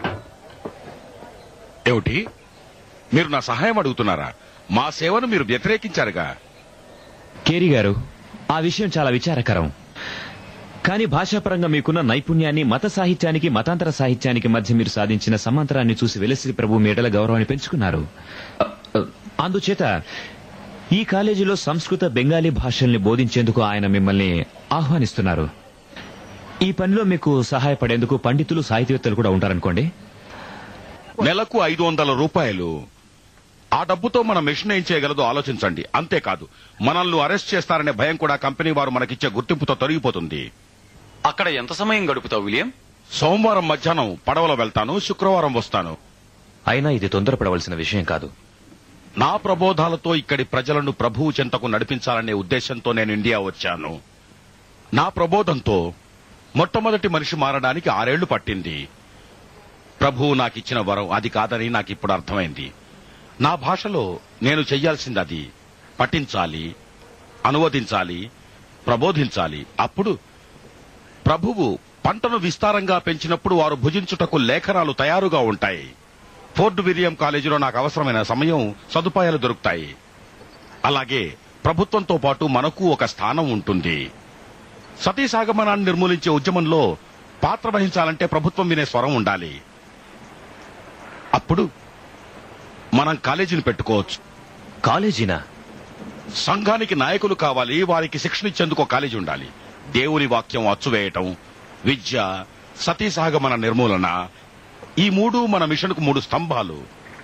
ఏమిటి మీరు నా సహాయం అడుగుతున్నారా మా సేవను మీరు వ్యతిరేకించారుగా కేరీ గారు ఆ విషయం చాలా విచారకరం కానీ భాషాపరంగా మీకున్న నైపుణ్యాన్ని మత సాహిత్యానికి మతాంతర సాహిత్యానికి మధ్య మీరు సాధించిన సమాంతరాన్ని చూసి వెలశ్రీ ప్రభు మీ ఎడల గౌరవాన్ని పెంచుకున్నారు అ, అ, అందుచేత ఈ కాలేజీలో సంస్కృత బెంగాలీ భాషల్ని బోధించేందుకు ఆయన మిమ్మల్ని ఆహ్వానిస్తున్నారు ఈ పనిలో మీకు సహాయపడేందుకు పండితులు సాహితీవేత్తలు కూడా ఉంటారనుకోండి నెలకు ఐదు వందల రూపాయలు ఆ డబ్బుతో మన మిషన్ ఏం చేయగలదో ఆలోచించండి అంతేకాదు మనల్ని అరెస్ట్ చేస్తారనే భయం కూడా కంపెనీ వారు మనకిచ్చే గుర్తింపుతో తొలగిపోతుంది అక్కడ ఎంత సమయం గడుపుతావు విలియం సోమవారం మధ్యాహ్నం పడవలో వెళ్తాను శుక్రవారం వస్తాను అయినా ఇది తొందరపడవలసిన విషయం కాదు నా ప్రబోధాలతో ఇక్కడి ప్రజలను ప్రభువు చెంతకు నడిపించాలనే ఉద్దేశంతో నేను ఇండియా వచ్చాను నా ప్రబోధంతో మొట్టమొదటి మనిషి మారడానికి ఆరేళ్లు పట్టింది ప్రభువు నాకిచ్చిన వరం అది కాదని నాకు ఇప్పుడు అర్థమైంది నా భాషలో నేను చెయ్యాల్సింది అది పఠించాలి అనువదించాలి ప్రబోధించాలి అప్పుడు ప్రభువు పంటను విస్తారంగా పెంచినప్పుడు వారు భుజించుటకు లేఖనాలు తయారుగా ఉంటాయి ఫోర్ట్ విలియం కాలేజీలో నాకు అవసరమైన సమయం సదుపాయాలు దొరుకుతాయి అలాగే ప్రభుత్వంతో పాటు మనకు ఒక స్థానం ఉంటుంది సతీ సాగమనాన్ని నిర్మూలించే ఉద్యమంలో పాత్ర వహించాలంటే ప్రభుత్వం వినే స్వరం ఉండాలి అప్పుడు మనం కాలేజీని పెట్టుకోవచ్చు కాలేజీనా సంఘానికి నాయకులు కావాలి వారికి శిక్షణ ఇచ్చేందుకు ఒక కాలేజీ ఉండాలి దేవుని వాక్యం అచ్చువేయటం విద్య సతీ సహగమన నిర్మూలన ఈ మూడు మన మిషన్కు మూడు స్తంభాలు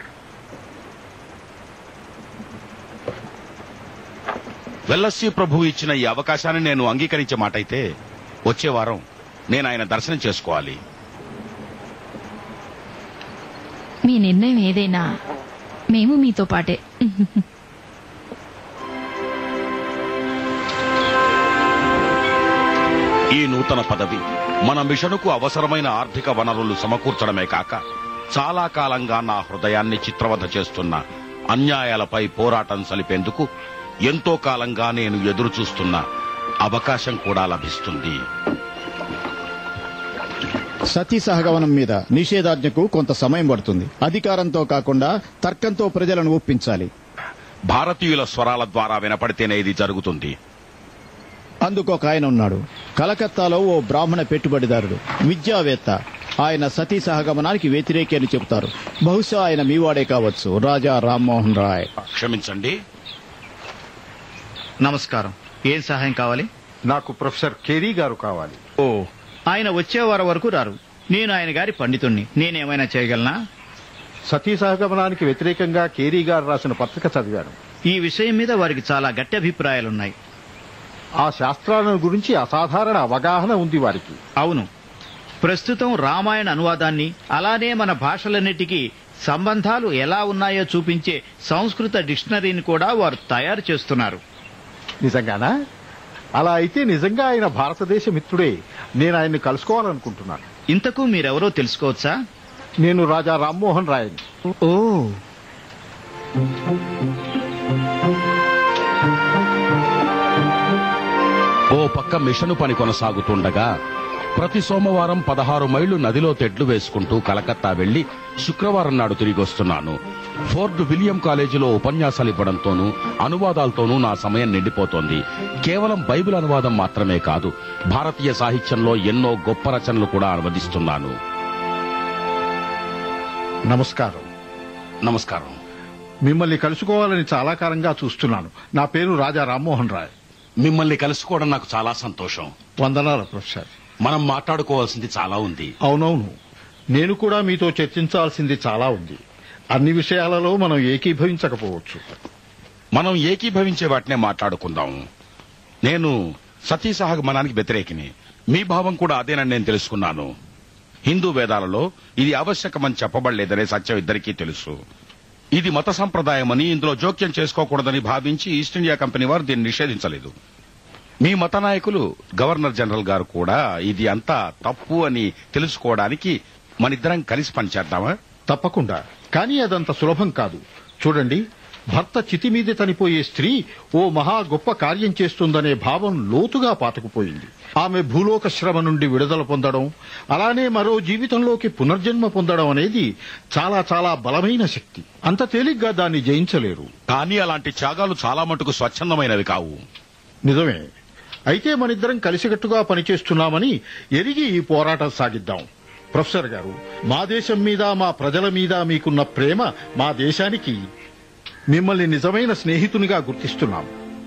వెల్లస్సి ప్రభు ఇచ్చిన ఈ అవకాశాన్ని నేను అంగీకరించే మాట అయితే వచ్చే వారం నేను ఆయన దర్శనం చేసుకోవాలి మీ నిర్ణయం ఏదైనా మేము మీతో పాటే ఈ నూతన పదవి మన మిషనుకు అవసరమైన ఆర్థిక వనరులు సమకూర్చడమే కాక చాలా కాలంగా నా హృదయాన్ని చిత్రవధ చేస్తున్న అన్యాయాలపై పోరాటం సలిపేందుకు ఎంతో కాలంగా నేను ఎదురు చూస్తున్న అవకాశం కూడా లభిస్తుంది సతీ సహగమనం మీద నిషేధాజ్ఞకు కొంత సమయం పడుతుంది అధికారంతో కాకుండా తర్కంతో ప్రజలను ఒప్పించాలి భారతీయుల స్వరాల ద్వారా వినపడితేనే ఇది జరుగుతుంది అందుకు ఒక ఆయన ఉన్నాడు కలకత్తాలో ఓ బ్రాహ్మణ పెట్టుబడిదారుడు విద్యావేత్త ఆయన సతీ సహగమనానికి వ్యతిరేకి అని చెబుతారు బహుశా ఆయన మీవాడే కావచ్చు రాజా రామ్మోహన్ రాయ్ క్షమించండి నమస్కారం ఏం సహాయం కావాలి నాకు ప్రొఫెసర్ కెరీ గారు కావాలి ఓ ఆయన వచ్చే వారం వరకు రారు నేను ఆయన గారి పండితుణ్ణి నేనేమైనా చేయగలనా సతీ సహగమనానికి వ్యతిరేకంగా కేరీ గారు రాసిన పత్రిక చదివాను ఈ విషయం మీద వారికి చాలా గట్టి అభిప్రాయాలున్నాయి ఆ శాస్త్రాలను గురించి అసాధారణ అవగాహన ఉంది వారికి అవును ప్రస్తుతం రామాయణ అనువాదాన్ని అలానే మన భాషలన్నిటికీ సంబంధాలు ఎలా ఉన్నాయో చూపించే సంస్కృత డిక్షనరీని కూడా వారు తయారు చేస్తున్నారు నిజంగానా అలా అయితే నిజంగా ఆయన భారతదేశ మిత్రుడే నేను ఆయన్ని కలుసుకోవాలనుకుంటున్నాను ఇంతకు మీరెవరో తెలుసుకోవచ్చా నేను రాజా రామ్మోహన్ రాయని ఓ ఓ పక్క మిషను పని కొనసాగుతుండగా ప్రతి సోమవారం పదహారు మైళ్లు నదిలో తెడ్లు వేసుకుంటూ కలకత్తా వెళ్లి శుక్రవారం నాడు తిరిగి వస్తున్నాను ఫోర్ట్ విలియం కాలేజీలో ఉపన్యాసాలు ఇవ్వడంతోనూ అనువాదాలతోనూ నా సమయం నిండిపోతోంది కేవలం బైబిల్ అనువాదం మాత్రమే కాదు భారతీయ సాహిత్యంలో ఎన్నో గొప్ప రచనలు కూడా అనువదిస్తున్నాను నమస్కారం నమస్కారం మిమ్మల్ని కలుసుకోవాలని చాలా కాలంగా చూస్తున్నాను నా పేరు రాజా రామ్మోహన్ రాయ్ మిమ్మల్ని కలుసుకోవడం నాకు చాలా సంతోషం వందనాలు ప్రొఫెసర్ మనం మాట్లాడుకోవాల్సింది చాలా ఉంది అవునవును నేను కూడా మీతో చర్చించాల్సింది చాలా ఉంది అన్ని విషయాలలో మనం ఏకీభవించకపోవచ్చు మనం ఏకీభవించే వాటినే మాట్లాడుకుందాం నేను సతీ సహగమనానికి వ్యతిరేకిని మీ భావం కూడా అదేనని నేను తెలుసుకున్నాను హిందూ వేదాలలో ఇది ఆవశ్యకమని చెప్పబడలేదనే సత్యం ఇద్దరికీ తెలుసు ఇది మత సంప్రదాయమని ఇందులో జోక్యం చేసుకోకూడదని భావించి ఈస్ట్ ఇండియా కంపెనీ వారు దీన్ని నిషేధించలేదు మీ మత నాయకులు గవర్నర్ జనరల్ గారు కూడా ఇది అంతా తప్పు అని తెలుసుకోవడానికి మనిద్దరం కలిసి పనిచేద్దామా తప్పకుండా కానీ అదంత సులభం కాదు చూడండి భర్త చితి మీద చనిపోయే స్త్రీ ఓ మహా గొప్ప కార్యం చేస్తుందనే భావం లోతుగా పాతుకుపోయింది ఆమె భూలోక శ్రమ నుండి విడుదల పొందడం అలానే మరో జీవితంలోకి పునర్జన్మ పొందడం అనేది చాలా చాలా బలమైన శక్తి అంత తేలిగ్గా దాన్ని జయించలేరు కానీ అలాంటి త్యాగాలు చాలా మటుకు స్వచ్ఛందమైనవి కావు నిజమే అయితే మనిద్దరం కలిసికట్టుగా పనిచేస్తున్నామని ఎరిగి ఈ పోరాటం సాగిద్దాం ప్రొఫెసర్ గారు మా దేశం మీద మా ప్రజల మీద మీకున్న ప్రేమ మా దేశానికి మిమ్మల్ని నిజమైన స్నేహితునిగా గుర్తిస్తున్నాం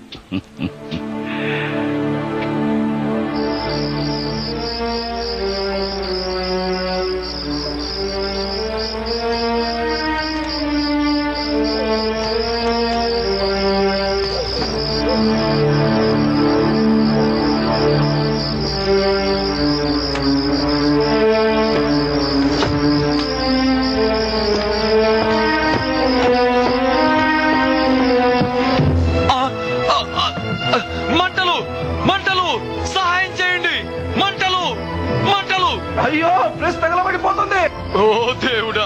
మంటలు మంటలు సహాయం చేయండి మంటలు మంటలు అయ్యో ప్రెస్ తగలబడిపోతుంది ఓ దేవుడా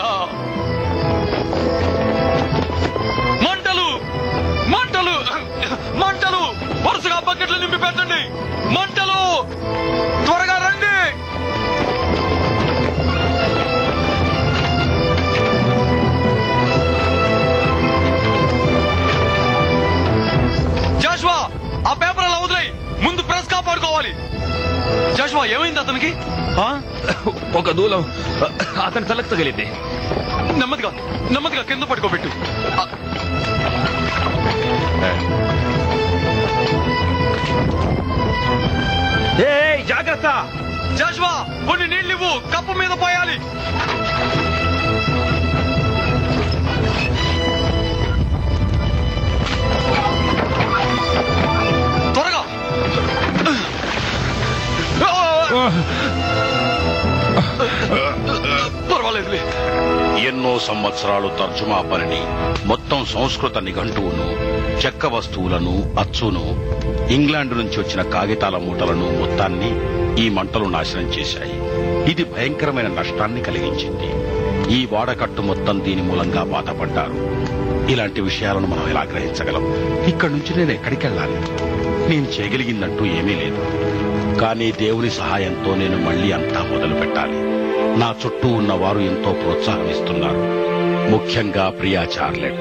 మంటలు మంటలు మంటలు వరుసగా బకెట్లు నింపి పెట్టండి మంటలు త్వరగా రండి జాషువా ఆ పేపర్ అలా వదిలేయ్ ముందు ప్రెస్ కాపాడుకోవాలి జాషువా ఏమైంది అతనికి ఆ? ఒక దూలం అతని తలకు తగిలింది నెమ్మదిగా నెమ్మదిగా కింద పడుకోబెట్టు ఆ, జాగ్రత్త జాషువా కొన్ని నీళ్ళు ఇవ్వు కప్పు మీద పోయాలి త్వరగా పర్వాలేదులే ఎన్నో సంవత్సరాలు తర్జుమా పనిని మొత్తం సంస్కృత నిఘంటువును చెక్క వస్తువులను అచ్చును ఇంగ్లాండ్ నుంచి వచ్చిన కాగితాల మూటలను మొత్తాన్ని ఈ మంటలు నాశనం చేశాయి ఇది భయంకరమైన నష్టాన్ని కలిగించింది ఈ వాడకట్టు మొత్తం దీని మూలంగా బాధపడ్డారు ఇలాంటి విషయాలను మనం ఎలా గ్రహించగలం ఇక్కడి నుంచి నేను ఎక్కడికి వెళ్ళాలి నేను చేయగలిగిందంటూ ఏమీ లేదు కానీ దేవుని సహాయంతో నేను మళ్ళీ అంతా మొదలు పెట్టాలి నా చుట్టూ ఉన్న వారు ఎంతో ప్రోత్సాహం ఇస్తున్నారు ముఖ్యంగా ప్రియా చార్లెట్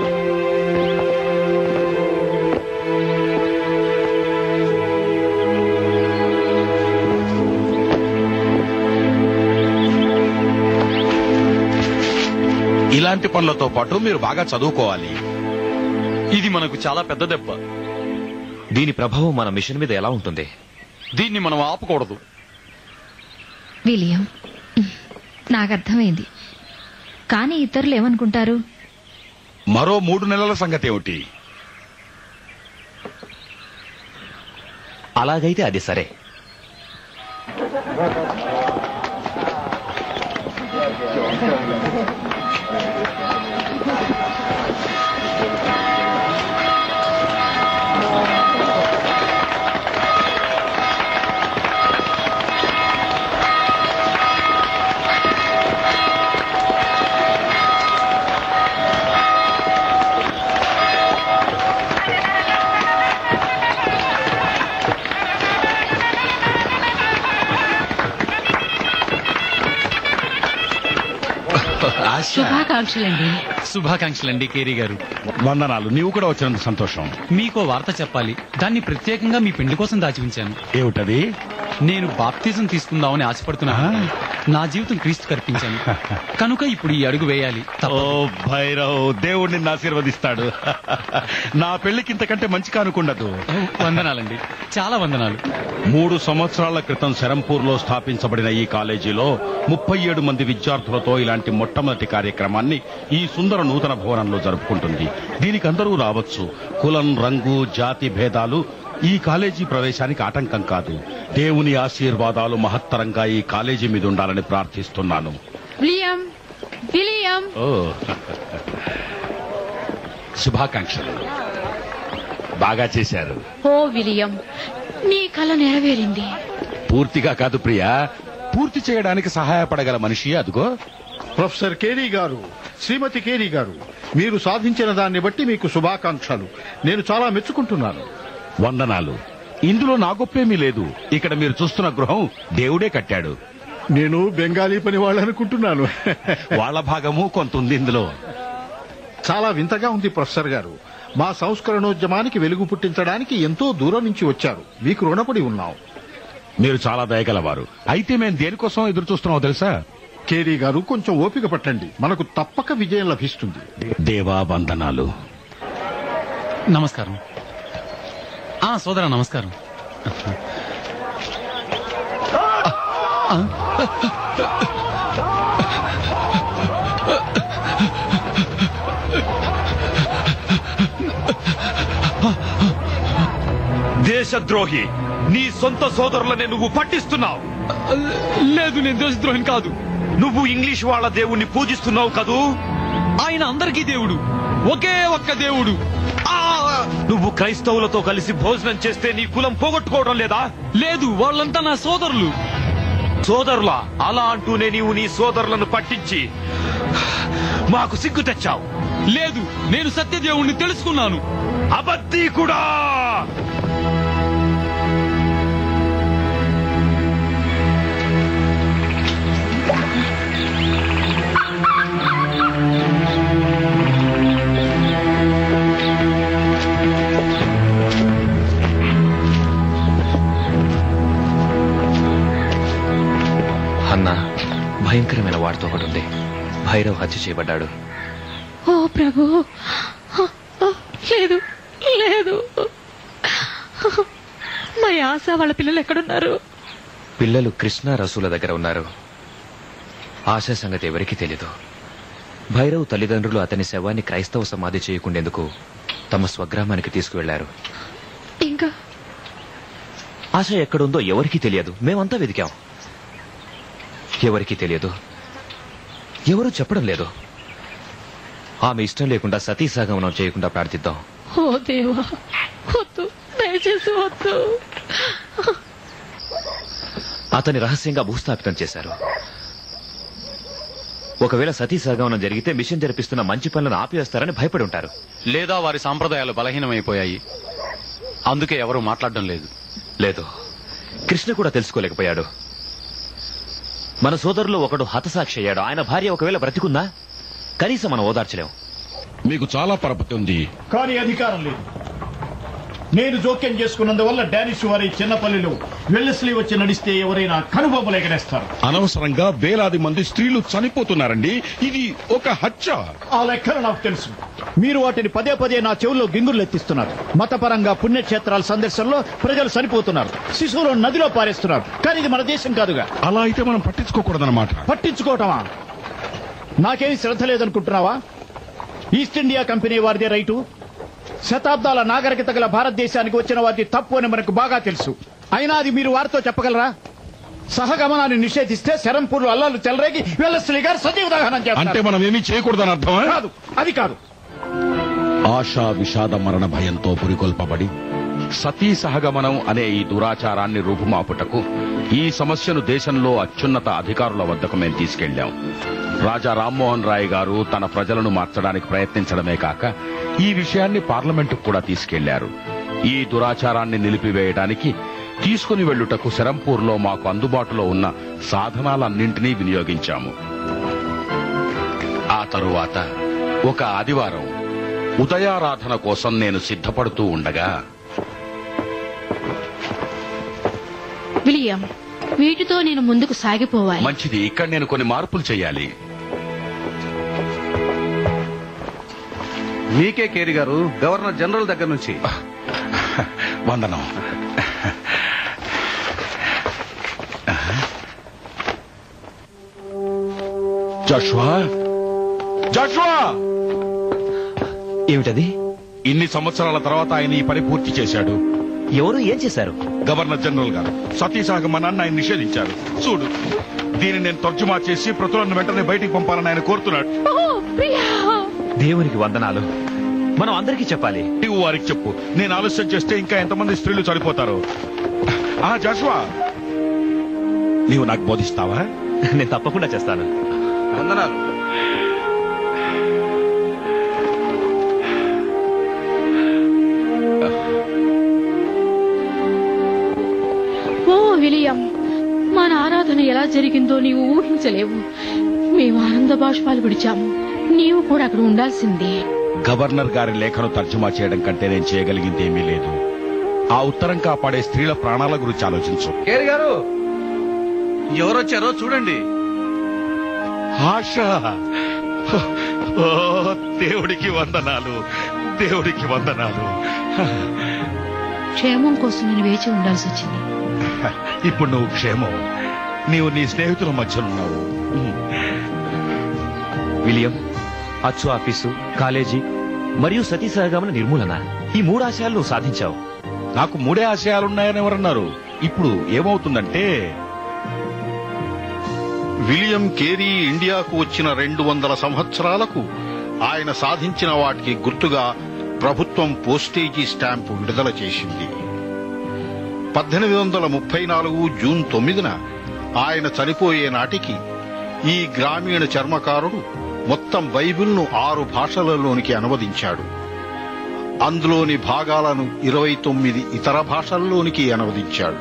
ఇలాంటి పనులతో పాటు మీరు బాగా చదువుకోవాలి ఇది మనకు చాలా పెద్ద దెబ్బ దీని ప్రభావం మన మిషన్ మీద ఎలా ఉంటుంది దీన్ని మనం ఆపకూడదు విలియం నాకు అర్థమైంది కానీ ఇతరులు ఏమనుకుంటారు మరో మూడు నెలల సంగతి ఏమిటి అలాగైతే అది సరే శుభాకాంక్షలండి శుభాకాంక్షలండి కేరీ గారు వందనాలు నీవు కూడా వచ్చినందుకు సంతోషం మీకో వార్త చెప్పాలి దాన్ని ప్రత్యేకంగా మీ పెళ్లి కోసం దాచి ఉంచాను ఏమిటది నేను బాప్తిజం తీసుకుందామని ఆశపడుతున్నాను నా జీవితం క్రీస్తు కల్పించాను కనుక ఇప్పుడు ఈ అడుగు వేయాలి ఓ భైరవ్ దేవుడు నిన్ను ఆశీర్వదిస్తాడు నా పెళ్లికి ఇంతకంటే మంచి కానుకుండదు వందనాలండి చాలా వందనాలు మూడు సంవత్సరాల క్రితం శరంపూర్లో స్థాపించబడిన ఈ కాలేజీలో ముప్పై ఏడు మంది విద్యార్థులతో ఇలాంటి మొట్టమొదటి కార్యక్రమాన్ని ఈ సుందర నూతన భవనంలో జరుపుకుంటుంది దీనికి అందరూ రావచ్చు కులం రంగు జాతి భేదాలు ఈ కాలేజీ ప్రవేశానికి ఆటంకం కాదు దేవుని ఆశీర్వాదాలు మహత్తరంగా ఈ కాలేజీ మీద ఉండాలని ప్రార్థిస్తున్నాను విలియం విలియం ఓ శుభాకాంక్షలు బాగా చేశారు ఓ విలియం నీ కల నెరవేరింది పూర్తిగా కాదు ప్రియా పూర్తి చేయడానికి సహాయపడగల మనిషి అదిగో ప్రొఫెసర్ కేరీ గారు శ్రీమతి కేరీ గారు మీరు సాధించిన దాన్ని బట్టి మీకు శుభాకాంక్షలు నేను చాలా మెచ్చుకుంటున్నాను వందనాలు ఇందులో నా గొప్పేమీ లేదు ఇక్కడ మీరు చూస్తున్న గృహం దేవుడే కట్టాడు నేను బెంగాలీ పని వాళ్ళు అనుకుంటున్నాను వాళ్ళ భాగము కొంత ఉంది ఇందులో చాలా వింతగా ఉంది ప్రొఫెసర్ గారు మా సంస్కరణోద్యమానికి వెలుగు పుట్టించడానికి ఎంతో దూరం నుంచి వచ్చారు మీకు రుణపడి ఉన్నాం మీరు చాలా దయగలవారు అయితే మేము దేనికోసం ఎదురు చూస్తున్నామో తెలుసా కేరీ గారు కొంచెం ఓపిక పట్టండి మనకు తప్పక విజయం లభిస్తుంది దేవా వందనాలు నమస్కారం ఆ సోదర నమస్కారం దేశద్రోహి నీ సొంత సోదరులనే నువ్వు పట్టిస్తున్నావు లేదు నేను దేశద్రోహిని కాదు నువ్వు ఇంగ్లీష్ వాళ్ళ దేవుణ్ణి పూజిస్తున్నావు కదూ ఆయన అందరికీ దేవుడు ఒకే ఒక్క దేవుడు నువ్వు క్రైస్తవులతో కలిసి భోజనం చేస్తే నీ కులం పోగొట్టుకోవడం లేదా లేదు వాళ్ళంతా నా సోదరులు సోదరులా అలా అంటూనే నీవు నీ సోదరులను పట్టించి మాకు సిగ్గు తెచ్చావు లేదు నేను సత్యదేవుణ్ణి తెలుసుకున్నాను అబద్ధీ కూడా అన్న భయంకరమైన వాడితో ఒకటి ఉంది భైరవ్ హత్య చేయబడ్డాడు ఓ ప్రభు లేదు లేదు మా ఆశ వాళ్ళ పిల్లలు ఎక్కడున్నారు పిల్లలు కృష్ణ రసూల దగ్గర ఉన్నారు ఆశా సంగతి ఎవరికీ తెలీదు భైరవ్ తల్లిదండ్రులు అతని శవాన్ని క్రైస్తవ సమాధి చేయకుండేందుకు తమ స్వగ్రామానికి తీసుకువెళ్లారు ఇంకా ఆశ ఎక్కడుందో ఎవరికీ తెలియదు మేమంతా వెతికాం ఎవరికీ తెలియదు ఎవరూ చెప్పడం లేదు ఆమె ఇష్టం లేకుండా సతీ సగమనం చేయకుండా ప్రార్థిద్దాం ఓ దేవా వద్దు దయచేసి వద్దు అతని రహస్యంగా భూస్థాపితం చేశారు ఒకవేళ సతీ సగమనం జరిగితే మిషన్ జరిపిస్తున్న మంచి పనులను ఆపివేస్తారని భయపడి ఉంటారు లేదా వారి సాంప్రదాయాలు బలహీనమైపోయాయి అందుకే ఎవరూ మాట్లాడడం లేదు లేదు కృష్ణ కూడా తెలుసుకోలేకపోయాడు మన సోదరులో ఒకడు హతసాక్షి అయ్యాడు ఆయన భార్య ఒకవేళ బ్రతికుందా కనీసం మనం ఓదార్చలేం మీకు చాలా పరపతి ఉంది కానీ అధికారం లేదు నేను జోక్యం చేసుకున్నందువల్ల డానిష్ వారి చిన్నపల్లిలో వెల్లస్లీ వచ్చి నడిస్తే ఎవరైనా కనుబొమ్మలు ఎగరేస్తారు అనవసరంగా వేలాది మంది స్త్రీలు చనిపోతున్నారండి ఇది ఒక హత్య ఆ లెక్కలు నాకు తెలుసు మీరు వాటిని పదే పదే నా చెవుల్లో గింగులు ఎత్తిస్తున్నారు మతపరంగా పుణ్యక్షేత్రాల సందర్శనలో ప్రజలు చనిపోతున్నారు శిశువులను నదిలో పారేస్తున్నారు కానీ ఇది మన దేశం కాదుగా అలా అయితే మనం పట్టించుకోకూడదన్నమాట పట్టించుకోవటమా నాకేం శ్రద్ధ లేదనుకుంటున్నావా ఈస్ట్ ఇండియా కంపెనీ వారిదే రైటు శతాబ్దాల నాగరికత గల భారతదేశానికి వచ్చిన వారిది తప్పు అని మనకు బాగా తెలుసు అయినా అది మీరు వారితో చెప్పగలరా సహగమనాన్ని నిషేధిస్తే శరంపూర్లు అల్లాలు చెలరేగి వెల్లశ్రీ గారు సజీవ దహనం చేస్తారు అంటే మనం ఏమీ చేయకూడదని అర్థమా కాదు అది కాదు ఆశా విషాద మరణ భయంతో పురికొల్పబడి సతీ సహగమనం అనే ఈ దురాచారాన్ని రూపుమాపుటకు ఈ సమస్యను దేశంలో అత్యున్నత అధికారుల వద్దకు మేము తీసుకెళ్లాం రాజా రామ్మోహన్ రాయ్ గారు తన ప్రజలను మార్చడానికి ప్రయత్నించడమే కాక ఈ విషయాన్ని పార్లమెంటుకు కూడా తీసుకెళ్లారు ఈ దురాచారాన్ని నిలిపివేయడానికి తీసుకుని వెళ్ళుటకు శరంపూర్లో మాకు అందుబాటులో ఉన్న సాధనాలన్నింటినీ వినియోగించాము ఆ తరువాత ఒక ఆదివారం ఉదయారాధన కోసం నేను సిద్ధపడుతూ ఉండగా విలియం వీటితో నేను ముందుకు సాగిపోవాలి మంచిది ఇక్కడ నేను కొన్ని మార్పులు చేయాలి మీకే కేరి గారు గవర్నర్ జనరల్ దగ్గర నుంచి వందనం జాషువా జాషువా ఏమిటది ఇన్ని సంవత్సరాల తర్వాత ఆయన ఈ పని పూర్తి చేశాడు ఎవరు ఏం చేశారు గవర్నర్ జనరల్ గారు సతీసాగమనాన్ని ఆయన నిషేధించారు చూడు దీన్ని నేను తర్జుమా చేసి ప్రతులను వెంటనే బయటికి పంపాలని ఆయన కోరుతున్నాడు ఓ ప్రియా దేవునికి వందనాలు మనం అందరికీ చెప్పాలి నీవు వారికి చెప్పు నేను ఆలస్యం చేస్తే ఇంకా ఎంతమంది స్త్రీలు చనిపోతారు ఆ జాషువా నీవు నాకు బోధిస్తావా నేను తప్పకుండా చేస్తాను వందనాలు ఓ విలియం మన ఆరాధన ఎలా జరిగిందో నీవు ఊహించలేవు మేము ఆనంద బాష్పాలు విడిచాము నీవు కూడా అక్కడ ఉండాల్సిందే గవర్నర్ గారి లేఖను తర్జుమా చేయడం కంటే నేను చేయగలిగింది ఏమీ లేదు ఆ ఉత్తరం కాపాడే స్త్రీల ప్రాణాల గురించి ఆలోచించు కేరి గారు ఎవరొచ్చారో చూడండి ఆశ ఓ దేవుడికి వందనాలు దేవుడికి వందనాలు క్షేమం కోసం నేను వేచి ఉండాల్సి వచ్చింది ఇప్పుడు నువ్వు క్షేమం నీవు నీ స్నేహితుల మధ్యనున్నావు విలియం అచ్చు ఆఫీసు కాలేజీ మరియు సతీ సహగమన నిర్మూలన ఈ మూడు ఆశయాలు నువ్వు సాధించావు నాకు మూడే ఆశయాలున్నాయని ఎవరన్నారు ఇప్పుడు ఏమవుతుందంటే విలియం కేరీ ఇండియాకు వచ్చిన రెండు వందల సంవత్సరాలకు ఆయన సాధించిన వాటికి గుర్తుగా ప్రభుత్వం పోస్టేజీ స్టాంపు విడుదల చేసింది పద్దెనిమిది వందల ముప్పై నాలుగు జూన్ తొమ్మిదిన ఆయన చనిపోయే నాటికి ఈ గ్రామీణ చర్మకారుడు మొత్తం బైబిల్ను ఆరు భాషలలోనికి అనువదించాడు అందులోని భాగాలను ఇరవై తొమ్మిది ఇతర భాషల్లోనికి అనువదించాడు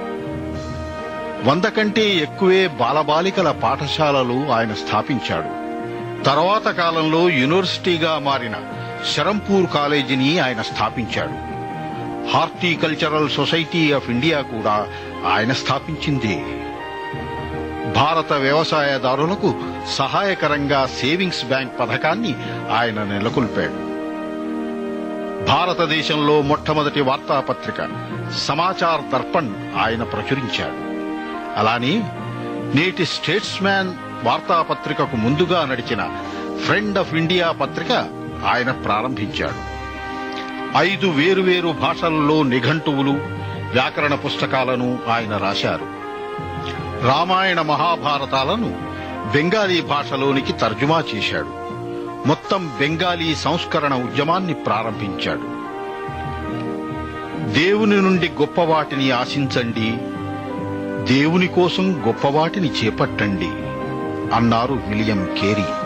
వంద కంటే ఎక్కువే బాలబాలికల పాఠశాలలు ఆయన స్థాపించాడు తర్వాత కాలంలో యూనివర్సిటీగా మారిన శరంపూర్ కాలేజీని ఆయన స్థాపించాడు హార్టికల్చరల్ సొసైటీ ఆఫ్ ఇండియా కూడా ఆయన స్థాపించింది భారత వ్యవసాయదారులకు సహాయకరంగా సేవింగ్స్ బ్యాంక్ పథకాన్ని ఆయన నెలకొల్పాడు భారతదేశంలో మొట్టమొదటి వార్తాపత్రిక సమాచార్ దర్పణ్ ఆయన ప్రచురించాడు అలానే నేటి స్టేట్స్ మ్యాన్ వార్తాపత్రికకు ముందుగా నడిచిన ఫ్రెండ్ ఆఫ్ ఇండియా పత్రిక ఆయన ప్రారంభించాడు ఐదు వేరువేరు భాషల్లో నిఘంటువులు వ్యాకరణ పుస్తకాలను ఆయన రాశారు రామాయణ మహాభారతాలను బెంగాలీ భాషలోనికి తర్జుమా చేశాడు మొత్తం బెంగాలీ సంస్కరణ ఉద్యమాన్ని ప్రారంభించాడు దేవుని నుండి గొప్ప వాటిని ఆశించండి దేవుని కోసం గొప్పవాటిని చేపట్టండి అన్నారు విలియం కేరీ